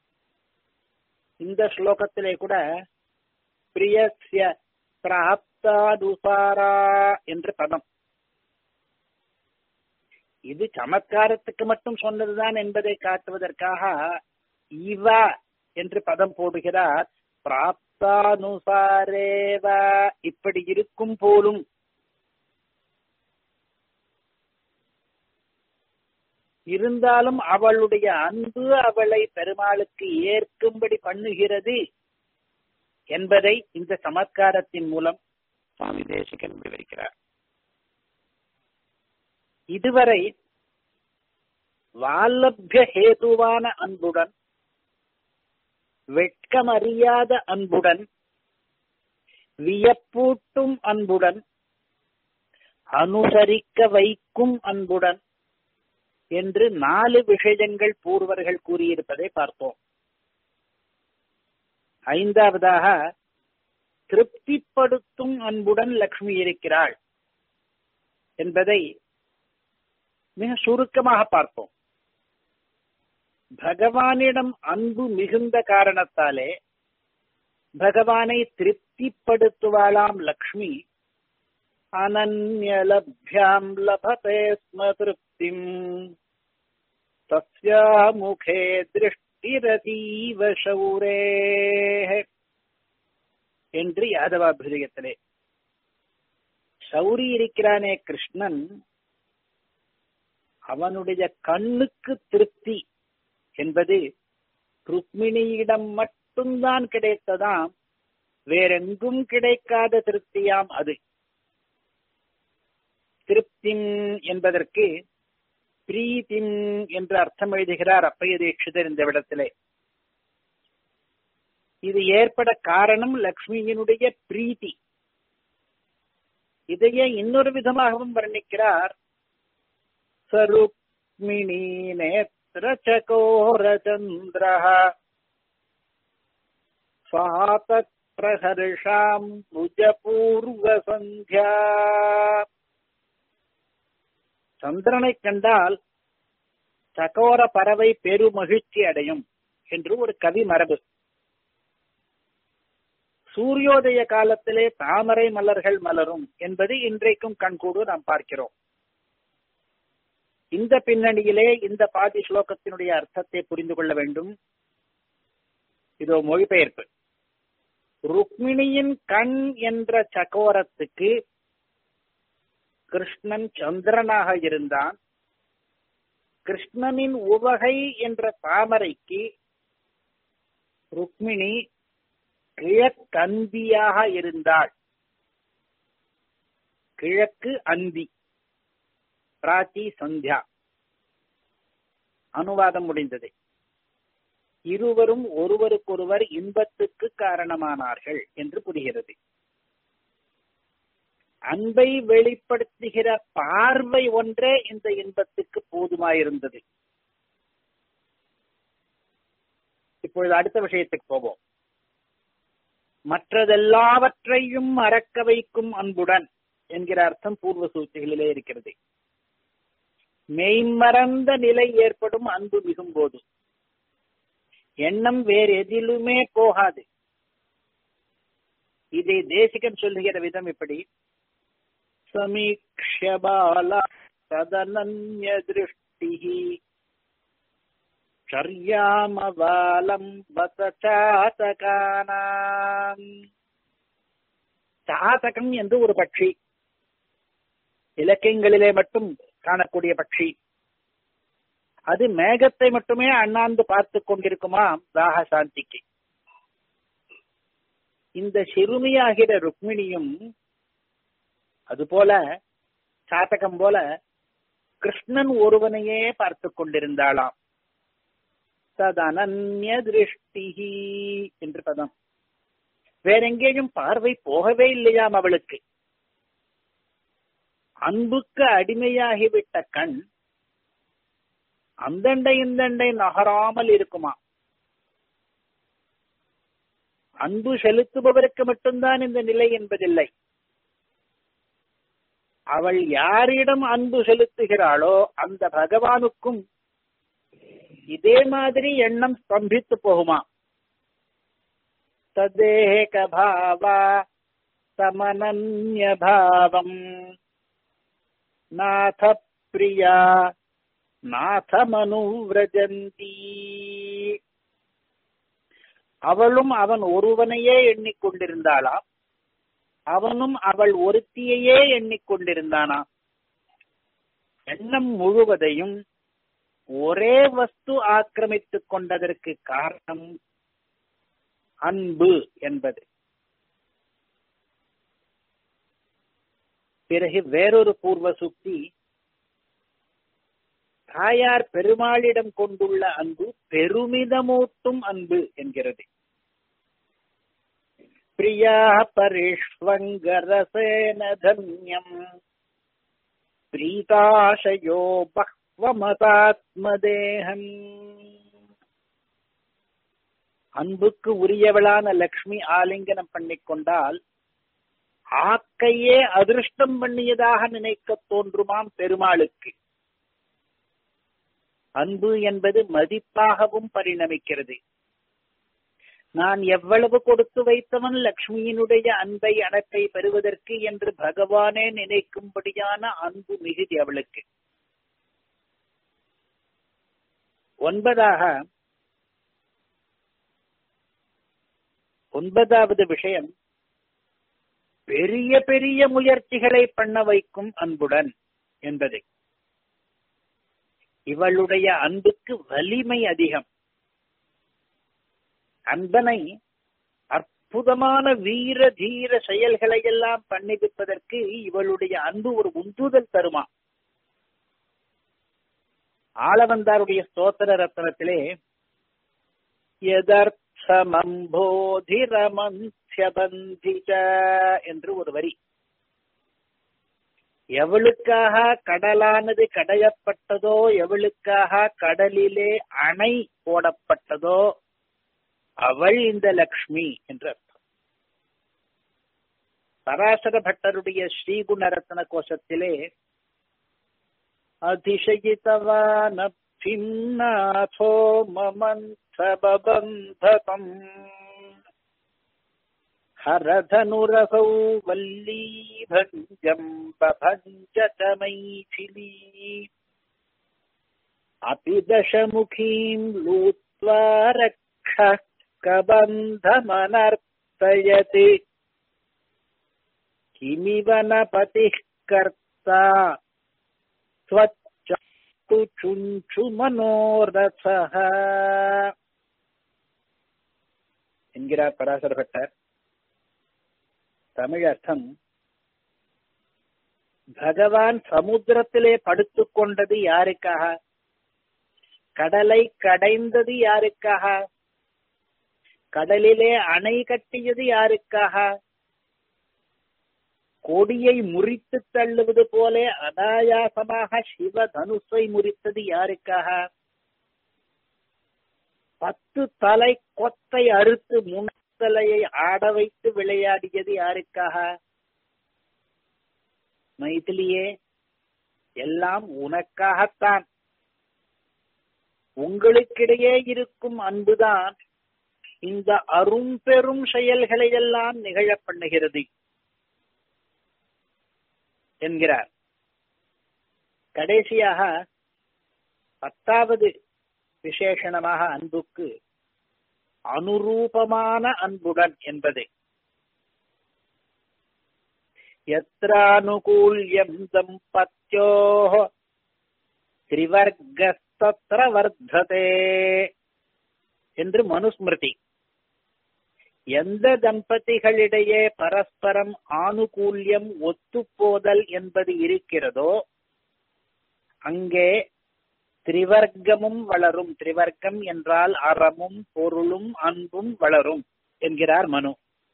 இந்த ஸ்லோகத்திலே கூட பிரியஸ்ய பிராப்தாதுசாரா என்று பதம் இது சமத்காரத்துக்கு மட்டும் சொன்னதுதான் என்பதை காட்டுவதற்காக இவ என்று பதம் போடுகிறார் பிராப்தானுசாரேவ இப்படி இருக்கும் போலும் இருந்தாலும் அவளுடைய அன்பு அவளை பெருமாளுக்கு ஏற்கும்படி பண்ணுகிறது என்பதை இந்த சமத்காரத்தின் மூலம் சுவாமி தேசிகன் விவரிக்கிறார் இதுவரை வால்லபிய ஹேதுவான அன்புடன் வெட்கமறியாத அன்புடன் வியப்பூட்டும் அன்புடன் அனுசரிக்க வைக்கும் அன்புடன் என்று நாலு விஷயங்கள் பூர்வர்கள் கூறியிருப்பதை பார்த்தோம் ஐந்தாவதாக திருப்திப்படுத்தும் அன்புடன் லக்ஷ்மி இருக்கிறாள் என்பதை மிக சுருக்கமாக பார்ப்போம் பகவானிடம் அன்பு மிகுந்த காரணத்தாலே பகவானை திருப்திப்படுத்துவாளாம் லக்ஷ்மி அனன்யலப்யாம் லபதே ஸ்ம திருப்திம் தஸ்யா முகே திருஷ்டிரதீவ சௌரே என்று யாதவாபிரியத்திலே சௌரி இருக்கிறானே கிருஷ்ணன் அவனுடைய கண்ணுக்கு திருப்தி என்பது ருக்மிணியிடம் மட்டும்தான் கிடைத்ததாம் வேறெங்கும் கிடைக்காத திருப்தியாம் அது திருப்திம் என்பதற்கு பிரீத்திம் என்று அர்த்தம் எழுதுகிறார் அப்பைய தீட்சிதர் இந்த விடத்திலே இது ஏற்பட காரணம் லக்ஷ்மியினுடைய பிரீத்தி இதையே இன்னொரு விதமாகவும் வர்ணிக்கிறார் சருக்மிணி நேத்திர சகோரச்சந்திர சுவாதத் பிரஹர்ஷாம் புஜபூர்வ சந்தியா சந்திரனை கண்டால் சகோர பறவை பெருமகிழ்ச்சி அடையும் என்று ஒரு கவி மரபு சூரியோதய காலத்திலே தாமரை மலர்கள் மலரும் என்பது இன்றைக்கும் கண்கூடு நாம் பார்க்கிறோம் இந்த பின்னணியிலே இந்த பாதி ஸ்லோகத்தினுடைய அர்த்தத்தை புரிந்து கொள்ள வேண்டும் இதோ மொழிபெயர்ப்பு ருக்மிணியின் கண் என்ற சகோரத்துக்கு கிருஷ்ணன் சந்திரனாக இருந்தான் கிருஷ்ணனின் உவகை என்ற தாமரைக்கு ருக்மிணி கிழக்கந்தியாக இருந்தாள் கிழக்கு அந்தி பிராச்சி சந்தியா அனுவாதம் முடிந்தது இருவரும் ஒருவருக்கொருவர் இன்பத்துக்கு காரணமானார்கள் என்று புரிகிறது அன்பை வெளிப்படுத்துகிற பார்வை ஒன்றே இந்த இன்பத்துக்கு போதுமாயிருந்தது இப்பொழுது அடுத்த விஷயத்துக்கு போவோம் மற்றதெல்லாவற்றையும் மறக்க வைக்கும் அன்புடன் என்கிற அர்த்தம் பூர்வ சூழ்ச்சிகளிலே இருக்கிறது மெய்மறந்த நிலை ஏற்படும் அன்பு மிகும் போது எண்ணம் வேறு எதிலுமே போகாது இதை தேசிகன் சொல்லுகிற விதம் இப்படி சமீக்ஷ பாலா ததனன்ய திருஷ்டி சர்யாமவாலம் பத சாதகானாம் சாதகம் என்று ஒரு பட்சி இலக்கியங்களிலே மட்டும் காணக்கூடிய பட்சி அது மேகத்தை மட்டுமே அண்ணாந்து பார்த்து கொண்டிருக்குமாம் தாக சாந்திக்கு இந்த சிறுமியாகிற ருக்மிணியும் அதுபோல சாத்தகம் போல கிருஷ்ணன் ஒருவனையே பார்த்து கொண்டிருந்தாளாம் ததனன்ய திருஷ்டி என்று பதம் வேறெங்கேயும் பார்வை போகவே இல்லையாம் அவளுக்கு அன்புக்கு அடிமையாகிவிட்ட கண் அந்தண்டை இந்தண்டை நகராமல் இருக்குமா அன்பு செலுத்துபவருக்கு மட்டும்தான் இந்த நிலை என்பதில்லை அவள் யாரிடம் அன்பு செலுத்துகிறாளோ அந்த பகவானுக்கும் இதே மாதிரி எண்ணம் ஸ்தம்பித்து போகுமா ததேக பாவா சமனன்ய பாவம் நாத பிரியா நாதமனுவிரஜந்தி அவளும் அவன் ஒருவனையே எண்ணிக்கொண்டிருந்தாளாம் அவனும் அவள் ஒருத்தியையே எண்ணிக்கொண்டிருந்தானா எண்ணம் முழுவதையும் ஒரே வஸ்து ஆக்கிரமித்துக் கொண்டதற்கு காரணம் அன்பு என்பது பிறகு வேறொரு பூர்வ சுக்தி தாயார் பெருமாளிடம் கொண்டுள்ள அன்பு பெருமிதமூட்டும் அன்பு என்கிறது பிரியா பரிஷ்வங்கரசேன தன்யம் பிரீதாசயோ பக்வமதாத்மதேகன் அன்புக்கு உரியவளான லக்ஷ்மி ஆலிங்கனம் பண்ணிக்கொண்டால் ஆக்கையே அதிருஷ்டம் பண்ணியதாக நினைக்க தோன்றுமாம் பெருமாளுக்கு அன்பு என்பது மதிப்பாகவும் பரிணமிக்கிறது நான் எவ்வளவு கொடுத்து வைத்தவன் லக்ஷ்மியினுடைய அன்பை அணைப்பை பெறுவதற்கு என்று பகவானே நினைக்கும்படியான அன்பு மிகுதி அவளுக்கு ஒன்பதாக ஒன்பதாவது விஷயம் பெரிய பெரிய முயற்சிகளை பண்ண வைக்கும் அன்புடன் என்பது இவளுடைய அன்புக்கு வலிமை அதிகம் அன்பனை அற்புதமான வீர தீர செயல்களை எல்லாம் பண்ணிவிப்பதற்கு இவளுடைய அன்பு ஒரு உந்துதல் தருமா ஆளவந்தாருடைய ஸ்தோத்திர ரத்னத்திலே எதர்த்தமம்போதிரமந்தியபந்திச்ச என்று ஒரு வரி எவளுக்காக கடலானது கடையப்பட்டதோ எவளுக்காக கடலிலே அணை போடப்பட்டதோ அவள் இந்த லக்ஷ்மி என்று அர்த்தம் பராசர பட்டருடைய ஸ்ரீகுணரத்ன கோஷத்திலே அதிசயித்தவானோ மமந்தபந்ததம் ஹரதனுரசௌ வல்லீபஞ்சம் பபஞ்சத மைथिली अपि दशमुखीम् लूत्वा रक्षः कबन्धमनर्तयति किमिव न पतिः कर्ता त्वच्चु चुञ्चु मनोरथः என்கிறார் பராசர பட்டர் தமிழ் அர்த்தம் பகவான் சமுத்திரத்திலே படுத்துக் கொண்டது யாருக்காக கடலை கடைந்தது யாருக்காக கடலிலே அணை கட்டியது யாருக்காக கொடியை முறித்து தள்ளுவது போல அனாயாசமாக சிவ தனுஷை முறித்தது யாருக்காக பத்து தலை கொத்தை அறுத்து முன்தலையை ஆட வைத்து விளையாடியது யாருக்காக மைதிலியே எல்லாம் உனக்காகத்தான் உங்களுக்கிடையே இருக்கும் அன்புதான் இந்த அரும்பெரும் செயல்களை எல்லாம் நிகழ பண்ணுகிறது என்கிறார் கடைசியாக பத்தாவது விசேஷணமாக அன்புக்கு அனுரூபமான அன்புடன் என்பது எத்திரானுகூல்யம் தம்பத்யோ திரிவர்கஸ்தத்ர வர்த்ததே என்று மனுஸ்மிருதி எந்த தம்பதிகளிடையே பரஸ்பரம் ஆனுகூல்யம் ஒத்துப்போதல் என்பது இருக்கிறதோ அங்கே திரிவர்க்கமும் வளரும் திரிவர்க்கம் என்றால் அறமும் பொருளும் அன்பும் வளரும் என்கிறார் மனு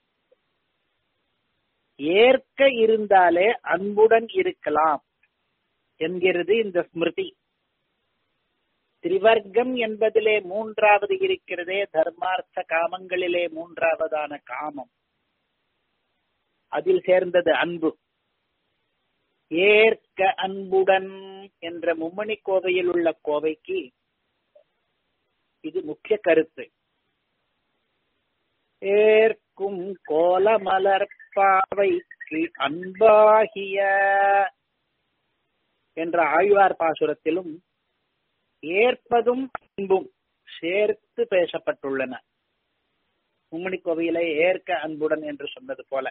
ஏற்க இருந்தாலே அன்புடன் இருக்கலாம் என்கிறது இந்த ஸ்மிருதி திரிவர்க்கம் என்பதிலே மூன்றாவது இருக்கிறதே தர்மார்த்த காமங்களிலே மூன்றாவதான காமம் அதில் சேர்ந்தது அன்பு ஏற்க அன்புடன் என்ற மும்மணி கோவையில் உள்ள கோவைக்கு இது முக்கிய கருத்து ஏற்கும் கோலமலர் பாவைக்கு அன்பாகிய என்ற ஆழ்வார் பாசுரத்திலும் ஏற்பதும் அன்பும் சேர்த்து பேசப்பட்டுள்ளன மும்மணி கோவையிலே ஏற்க அன்புடன் என்று சொன்னது போல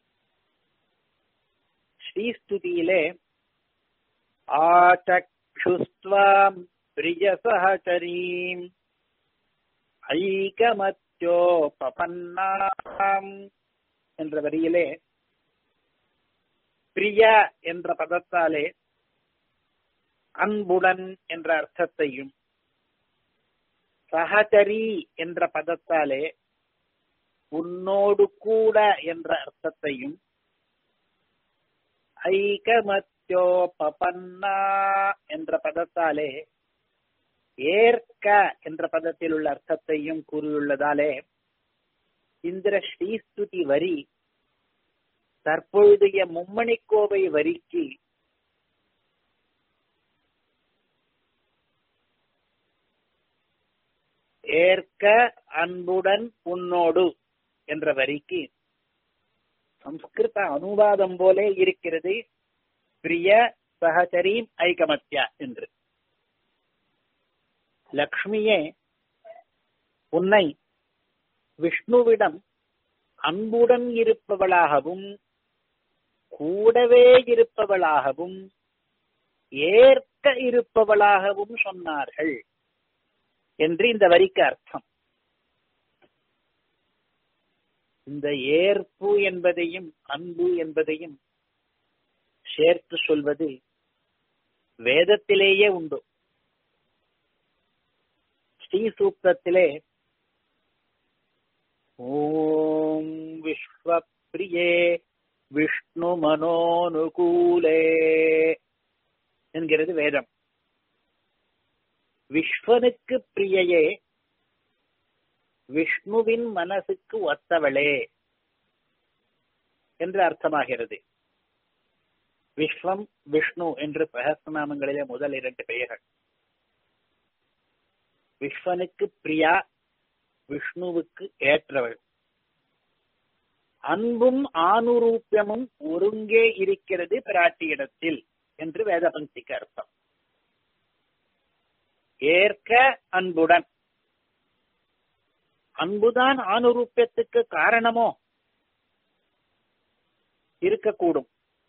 ஸ்ரீஸ்துதியிலே ஆச்சக்ஷுஸ்வாம் பிரிய சகச்சரீம் ஐகமத்யோபன்னாம் என்ற வரியிலே பிரிய என்ற பதத்தாலே அன்புடன் என்ற அர்த்தத்தையும் சகச்சரி என்ற பதத்தாலே உன்னோடு கூட என்ற அர்த்தத்தையும் ஐகமத்யோபன்னா என்ற பதத்தாலே ஏற்க என்ற பதத்தில் உள்ள அர்த்தத்தையும் கூறியுள்ளதாலே இந்திர ஸ்ரீஸ்துதி வரி தற்பொழுதைய மும்மணிக்கோவை வரிக்கு ஏற்க அன்புடன் உன்னோடு என்ற வரிக்கு சம்ஸ்கிருத அனுவாதம் போலே இருக்கிறது பிரிய சகச்சரீம் ஐகமத்யா என்று லக்ஷ்மியே உன்னை விஷ்ணுவிடம் அன்புடன் இருப்பவளாகவும் கூடவே இருப்பவளாகவும் ஏற்க இருப்பவளாகவும் சொன்னார்கள் என்று இந்த வரிக்கு அர்த்தம் இந்த ஏற்பு என்பதையும் அன்பு என்பதையும் சேர்த்து சொல்வது வேதத்திலேயே உண்டு ஸ்ரீ சூக்தத்திலே ஓம் விஸ்வப்பிரியே விஷ்ணு மனோனுகூலே என்கிறது வேதம் விஸ்வனுக்கு பிரியையே விஷ்ணுவின் மனசுக்கு ஒத்தவளே என்று அர்த்தமாகிறது விஸ்வம் விஷ்ணு என்று பிரகஸ்தநாமங்களிலே முதல் இரண்டு பெயர்கள் விஸ்வனுக்கு பிரியா விஷ்ணுவுக்கு ஏற்றவள் அன்பும் ஆணுரூப்பியமும் ஒருங்கே இருக்கிறது பிராட்டியிடத்தில் என்று வேதபந்திக்கு அர்த்தம் ஏற்க அன்புடன் அன்புதான் ஆணுரூப்பியத்துக்கு காரணமோ இருக்கக்கூடும்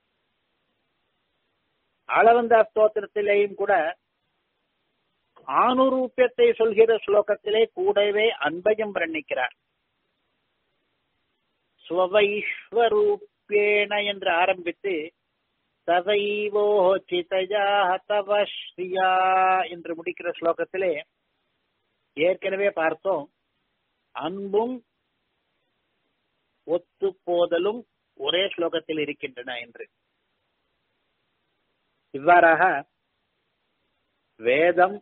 ஆளவந்தா ஸ்தோத்திரத்திலேயும் கூட ஆணுரூப்பியத்தை சொல்கிற ஸ்லோகத்திலே கூடவே அன்பையும் வர்ணிக்கிறார் ஸ்வவைஸ்வரூப்பேன என்று ஆரம்பித்து தவைவோச்சிதயா தவ ஸ்ரீயா என்று முடிக்கிற ஸ்லோகத்திலே ஏற்கனவே பார்த்தோம் அன்பும் ஒத்து போதலும் ஒரே ஸ்லோகத்தில் இருக்கின்றன என்று இவ்வாறாக வேதம்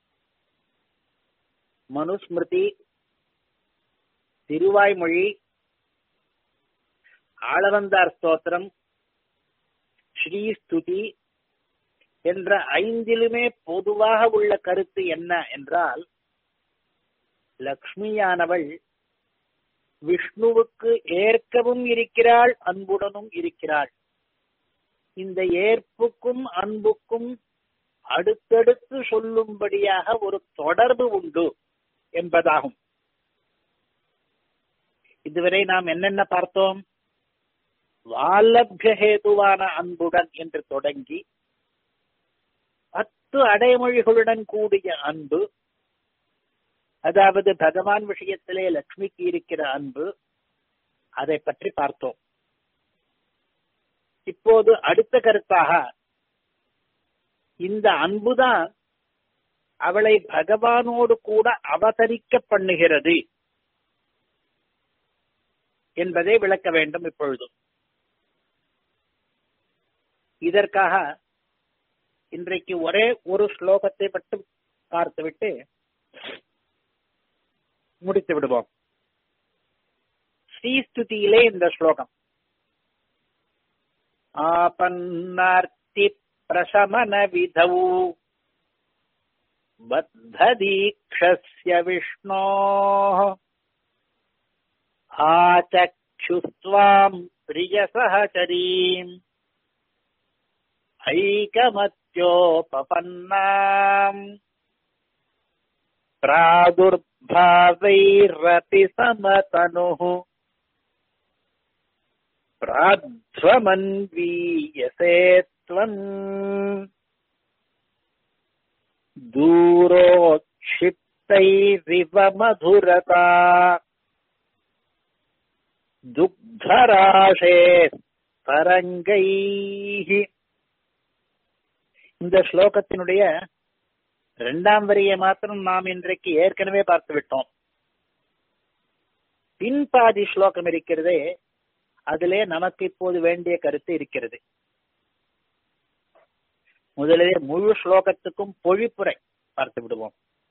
மனுஸ்மிருதி திருவாய்மொழி ஆளவந்தார் ஸ்தோத்திரம் ஸ்ரீஸ்துதி என்ற ஐந்திலுமே பொதுவாக உள்ள கருத்து என்ன என்றால் லக்ஷ்மியானவள் விஷ்ணுவுக்கு ஏற்கவும் இருக்கிறாள் அன்புடனும் இருக்கிறாள் இந்த ஏற்புக்கும் அன்புக்கும் அடுத்தடுத்து சொல்லும்படியாக ஒரு தொடர்பு உண்டு என்பதாகும் இதுவரை நாம் என்னென்ன பார்த்தோம் வாலபியஹேதுவான அன்புடன் என்று தொடங்கி பத்து அடைமொழிகளுடன் கூடிய அன்பு அதாவது பகவான் விஷயத்திலே லக்ஷ்மிக்கு இருக்கிற அன்பு அதை பற்றி பார்த்தோம் இப்போது அடுத்த கருத்தாக இந்த அன்புதான் அவளை பகவானோடு கூட அவதரிக்க பண்ணுகிறது என்பதை விளக்க வேண்டும் இப்பொழுது இதற்காக இன்றைக்கு ஒரே ஒரு ஸ்லோகத்தை மட்டும் பார்த்துவிட்டு முடித்து விடுவோம் ஸ்ரீஸ்துதியிலே இந்த ஸ்லோகம் ஆபன்னார்த்தி பிரசமன விதௌ बद्धदीक्षस्य विष्णोः आचक्षुस्त्वाम् प्रियसहचरीम् ऐकमत्योपपन्नाम् प्रादुर्भावैरपि समतनुः प्राध्वमन्वीयसे त्वम् दूरोक्षिप्तैरिव मधुरता दुग्धराशे தரங்கைः இந்த ஸ்லோகத்தினுடைய இரண்டாம் வரியை மாத்திரம் நாம் இன்றைக்கு ஏற்கனவே பார்த்து விட்டோம் பின்பாதி ஸ்லோகம் இருக்கிறதே அதிலே நமக்கு இப்போது வேண்டிய கருத்து இருக்கிறது முதலிலே முழு ஸ்லோகத்துக்கும் பொழிப்புரை பார்த்து விடுவோம்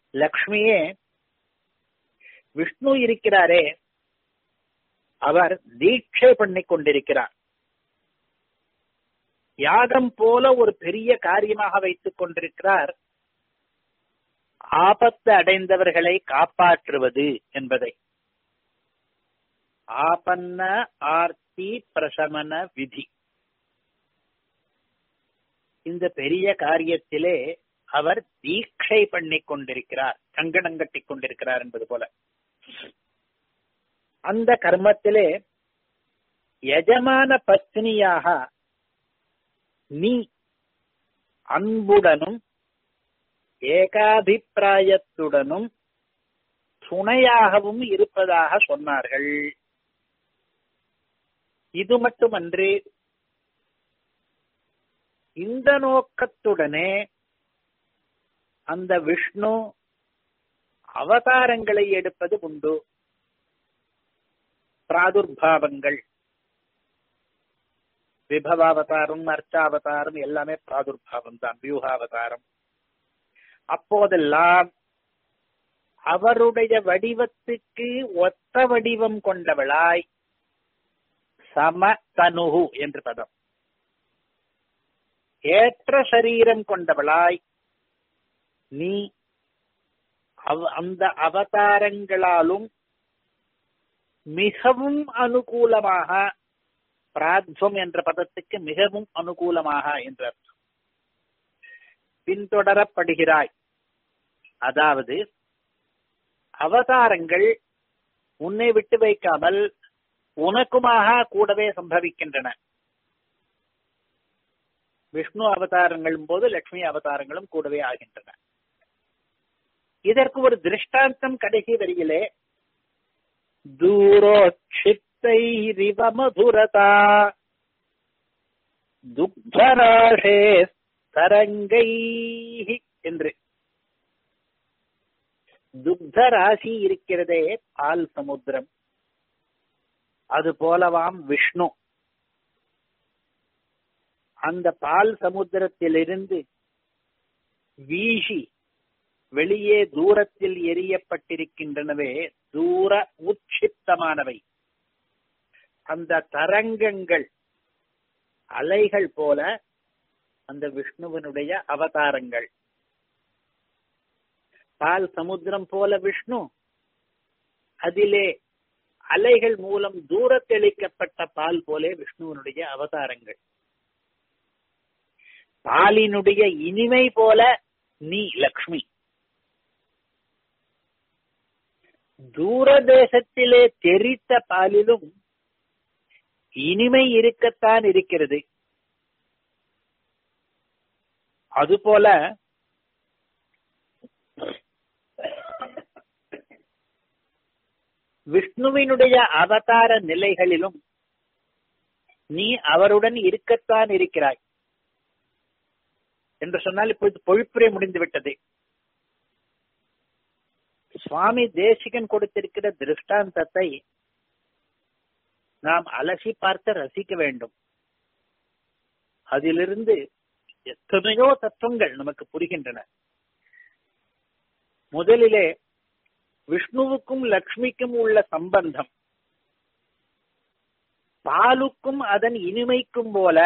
லக்ஷ்மியே விஷ்ணு இருக்கிறாரே அவர் தீட்சை பண்ணி கொண்டிருக்கிறார் யாகம் போல ஒரு பெரிய காரியமாக வைத்துக் கொண்டிருக்கிறார் ஆபத்து அடைந்தவர்களை காப்பாற்றுவது என்பதை ஆபன்ன ஆர்த்தி பிரசமன விதி இந்த பெரிய காரியத்திலே அவர் தீட்சை பண்ணி கொண்டிருக்கிறார் கங்கணம் கட்டி கொண்டிருக்கிறார் என்பது போல அந்த கர்மத்திலே எஜமான பத்னியாக நீ அன்புடனும் ஏகாபிப்பிராயத்துடனும் துணையாகவும் இருப்பதாக சொன்னார்கள் இது மட்டுமன்று இந்த நோக்கத்துடனே அந்த விஷ்ணு அவதாரங்களை எடுப்பது உண்டு பிராதுர்பாவங்கள் விபவாவதாரம் அர்ச்சாவதாரம் எல்லாமே பிராதுர்பாவம் தான் வியூகாவதாரம் அப்போதெல்லாம் அவருடைய வடிவத்துக்கு ஒத்த வடிவம் கொண்டவளாய் சம தனுகு என்று பதம் ஏற்ற சரீரம் கொண்டவளாய் நீ அந்த அவதாரங்களாலும் மிகவும் அனுகூலமாக பிராத்வம் என்ற பதத்துக்கு மிகவும் அனுகூலமாக என்ற அர்த்தம் பின்தொடரப்படுகிறாய் அதாவது அவதாரங்கள் உன்னை விட்டு வைக்காமல் உனக்குமாக கூடவே சம்பவிக்கின்றன விஷ்ணு அவதாரங்களும் போது லட்சுமி அவதாரங்களும் கூடவே ஆகின்றன இதற்கு ஒரு திருஷ்டாந்தம் கடைசி வரியிலே தூரோட்சித்தைரிவ மதுரதா துக்தராஷே தரங்கை என்று துக்த ராசி இருக்கிறதே பால் சமுத்திரம் அது போலவாம் விஷ்ணு அந்த பால் சமுத்திரத்திலிருந்து வீசி வெளியே தூரத்தில் எரியப்பட்டிருக்கின்றனவே தூர உட்சிப்தமானவை அந்த தரங்கங்கள் அலைகள் போல அந்த விஷ்ணுவனுடைய அவதாரங்கள் பால் சமுத்திரம் போல விஷ்ணு அதிலே அலைகள் மூலம் தூரத்தெளிக்கப்பட்ட பால் போலே விஷ்ணுவனுடைய அவதாரங்கள் பாலினுடைய இனிமை போல நீ லக்ஷ்மி தூரதேசத்திலே தெரித்த பாலிலும் இனிமை இருக்கத்தான் இருக்கிறது அதுபோல விஷ்ணுவினுடைய அவதார நிலைகளிலும் நீ அவருடன் இருக்கத்தான் இருக்கிறாய் என்று சொன்னால் இப்பொழுது பொழிப்புரை முடிந்து விட்டது சுவாமி தேசிகன் கொடுத்திருக்கிற திருஷ்டாந்தத்தை நாம் அலசி பார்த்து ரசிக்க வேண்டும் அதிலிருந்து எத்தனையோ தத்துவங்கள் நமக்கு புரிகின்றன முதலிலே விஷ்ணுவுக்கும் லக்ஷ்மிக்கும் உள்ள சம்பந்தம் பாலுக்கும் அதன் இனிமைக்கும் போல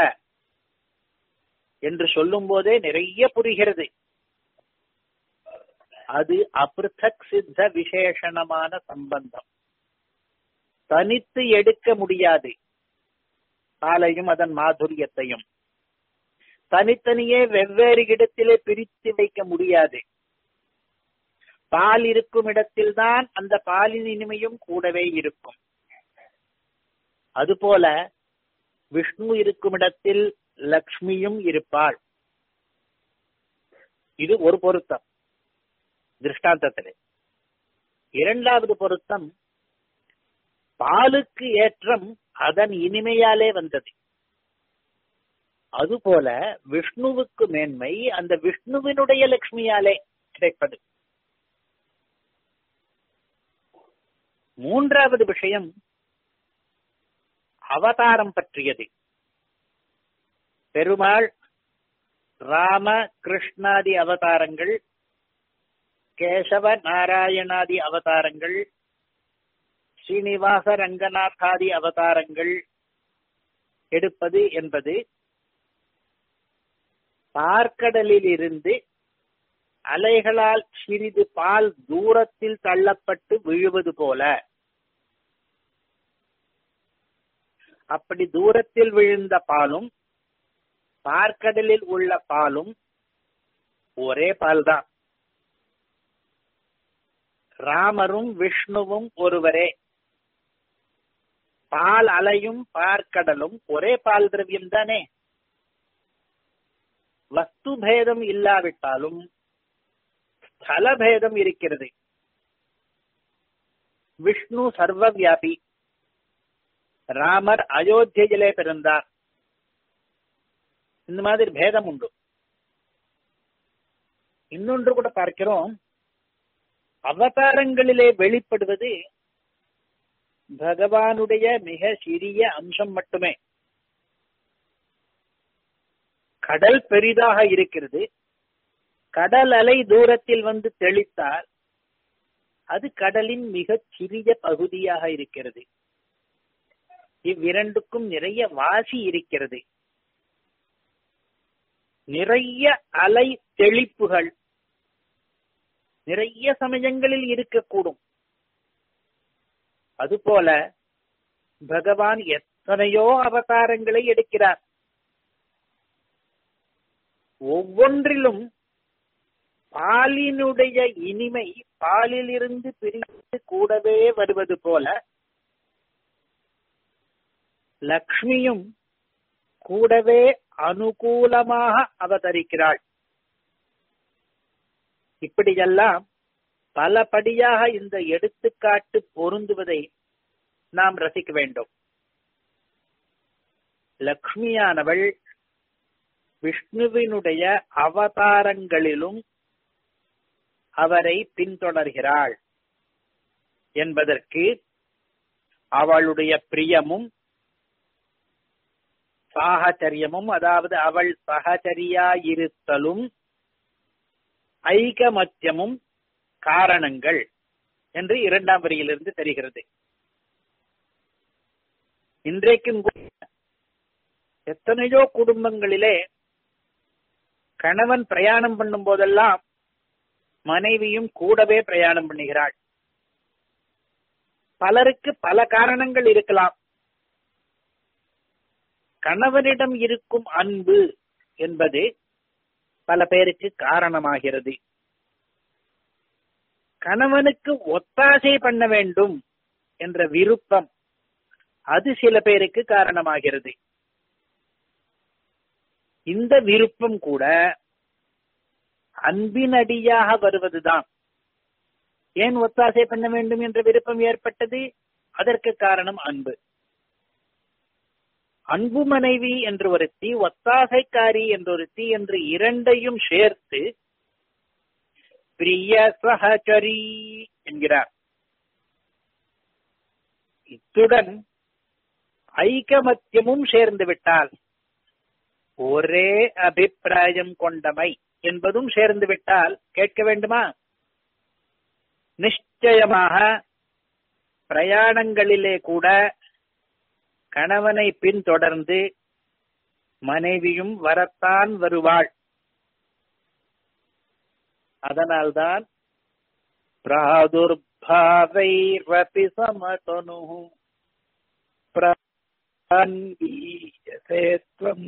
என்று சொல்லும் போதே நிறைய புரிகிறது அது அபிருத்தக் சித்த விசேஷணமான சம்பந்தம் தனித்து எடுக்க முடியாது பாலையும் அதன் மாதுரியத்தையும் தனித்தனியே வெவ்வேறு இடத்திலே பிரித்து வைக்க முடியாது பால் இருக்கும் இடத்தில்தான் அந்த பாலின் இனிமையும் கூடவே இருக்கும் அதுபோல விஷ்ணு இருக்கும் இடத்தில் லக்ஷ்மியும் இருப்பாள் இது ஒரு பொருத்தம் திருஷ்டாந்தத்திலே இரண்டாவது பொருத்தம் பாலுக்கு ஏற்றம் அதன் இனிமையாலே வந்தது அதுபோல விஷ்ணுவுக்கு மேன்மை அந்த விஷ்ணுவினுடைய லட்சுமியாலே கிடைப்பது மூன்றாவது விஷயம் அவதாரம் பற்றியது பெருமாள் ராம கிருஷ்ணாதி அவதாரங்கள் கேசவ நாராயணாதி அவதாரங்கள் ஸ்ரீனிவாச ரங்கநாதாதி அவதாரங்கள் எடுப்பது என்பது பார்க்கடலில் இருந்து அலைகளால் சிறிது பால் தூரத்தில் தள்ளப்பட்டு விழுவது போல அப்படி தூரத்தில் விழுந்த பாலும் பார்க்கடலில் உள்ள பாலும் ஒரே பால் தான் ராமரும் விஷ்ணுவும் ஒருவரே பால் அலையும் பார்க்கடலும் ஒரே பால் திரவியம் தானே வஸ்து பேதம் இல்லாவிட்டாலும் ஸ்தல பேதம் இருக்கிறது விஷ்ணு சர்வ வியாபி ராமர் அயோத்தியிலே பிறந்தார் இந்த மாதிரி பேதம் உண்டு இன்னொன்று கூட பார்க்கிறோம் அவதாரங்களிலே வெளிப்படுவது பகவானுடைய மிக சிறிய அம்சம் மட்டுமே கடல் பெரிதாக இருக்கிறது கடல் அலை தூரத்தில் வந்து தெளித்தால் அது கடலின் மிகச் சிறிய பகுதியாக இருக்கிறது இவ்விரண்டுக்கும் நிறைய வாசி இருக்கிறது நிறைய அலை தெளிப்புகள் நிறைய சமயங்களில் இருக்கக்கூடும் அதுபோல பகவான் எத்தனையோ அவதாரங்களை எடுக்கிறார் ஒவ்வொன்றிலும் பாலினுடைய இனிமை பாலிலிருந்து பிரிந்து கூடவே வருவது போல லக்ஷ்மியும் கூடவே அனுகூலமாக அவதரிக்கிறாள் இப்படியெல்லாம் பலபடியாக இந்த எடுத்துக்காட்டு பொருந்துவதை நாம் ரசிக்க வேண்டும் லக்ஷ்மியானவள் விஷ்ணுவினுடைய அவதாரங்களிலும் அவரை பின்தொடர்கிறாள் என்பதற்கு அவளுடைய பிரியமும் சாகச்சரியமும் அதாவது அவள் சகச்சரியாயிருத்தலும் ஐகமத்தியமும் காரணங்கள் என்று இரண்டாம் வரியிலிருந்து தெரிகிறது இன்றைக்கும் கூட எத்தனையோ குடும்பங்களிலே கணவன் பிரயாணம் பண்ணும் போதெல்லாம் மனைவியும் கூடவே பிரயாணம் பண்ணுகிறாள் பலருக்கு பல காரணங்கள் இருக்கலாம் கணவனிடம் இருக்கும் அன்பு என்பது பல பேருக்கு காரணமாகிறது கணவனுக்கு ஒத்தாசை பண்ண வேண்டும் என்ற விருப்பம் அது சில பேருக்கு காரணமாகிறது இந்த விருப்பம் கூட அன்பினடியாக வருவதுதான் ஏன் ஒத்தாசை பண்ண வேண்டும் என்ற விருப்பம் ஏற்பட்டது அதற்கு காரணம் அன்பு அன்பு மனைவி என்று ஒருத்தி ஒத்தாசைக்காரி என்றொருத்தி என்று இரண்டையும் சேர்த்து பிரிய சகச்சரி என்கிறார் இத்துடன் ஐகமத்தியமும் சேர்ந்து விட்டால் ஒரே அபிப்பிராயம் கொண்டமை என்பதும் சேர்ந்து விட்டால் கேட்க வேண்டுமா நிச்சயமாக பிரயாணங்களிலே கூட கணவனை பின்தொடர்ந்து மனைவியும் வரத்தான் வருவாள் அதனால்தான் பிராதுர்பாவைரபி சமதனு பிரீயசேத்வம்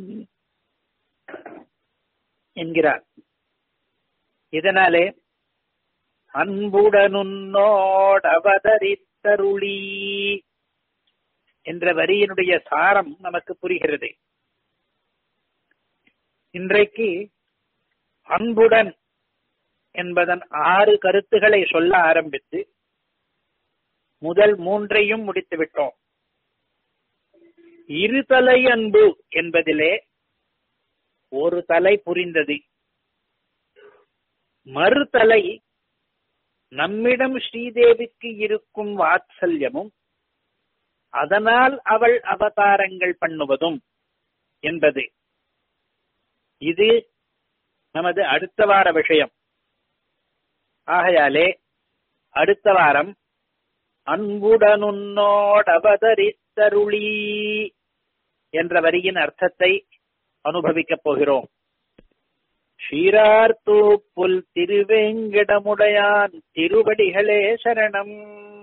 என்கிறார் இதனாலே அன்புடனுன்னோடவதரித்தருளி என்ற வரியினுடைய சாரம் நமக்கு புரிகிறது இன்றைக்கு அன்புடன் என்பதன் ஆறு கருத்துக்களை சொல்ல ஆரம்பித்து முதல் மூன்றையும் முடித்து விட்டோம் இருதலை அன்பு என்பதிலே ஒரு தலை புரிந்தது மறுதலை நம்மிடம் ஸ்ரீதேவிக்கு இருக்கும் வாத்சல்யமும் அதனால் அவள் அவதாரங்கள் பண்ணுவதும் என்பது இது நமது அடுத்த வார விஷயம் ஆகையாலே அடுத்த வாரம் அன்புடனுன்னோடவதரித்தருளி என்ற வரியின் அர்த்தத்தை அனுபவிக்கப் போகிறோம் ஷீரார்த்தூப்புல் திருவேங்கடமுடையான் திருவடிகளே சரணம்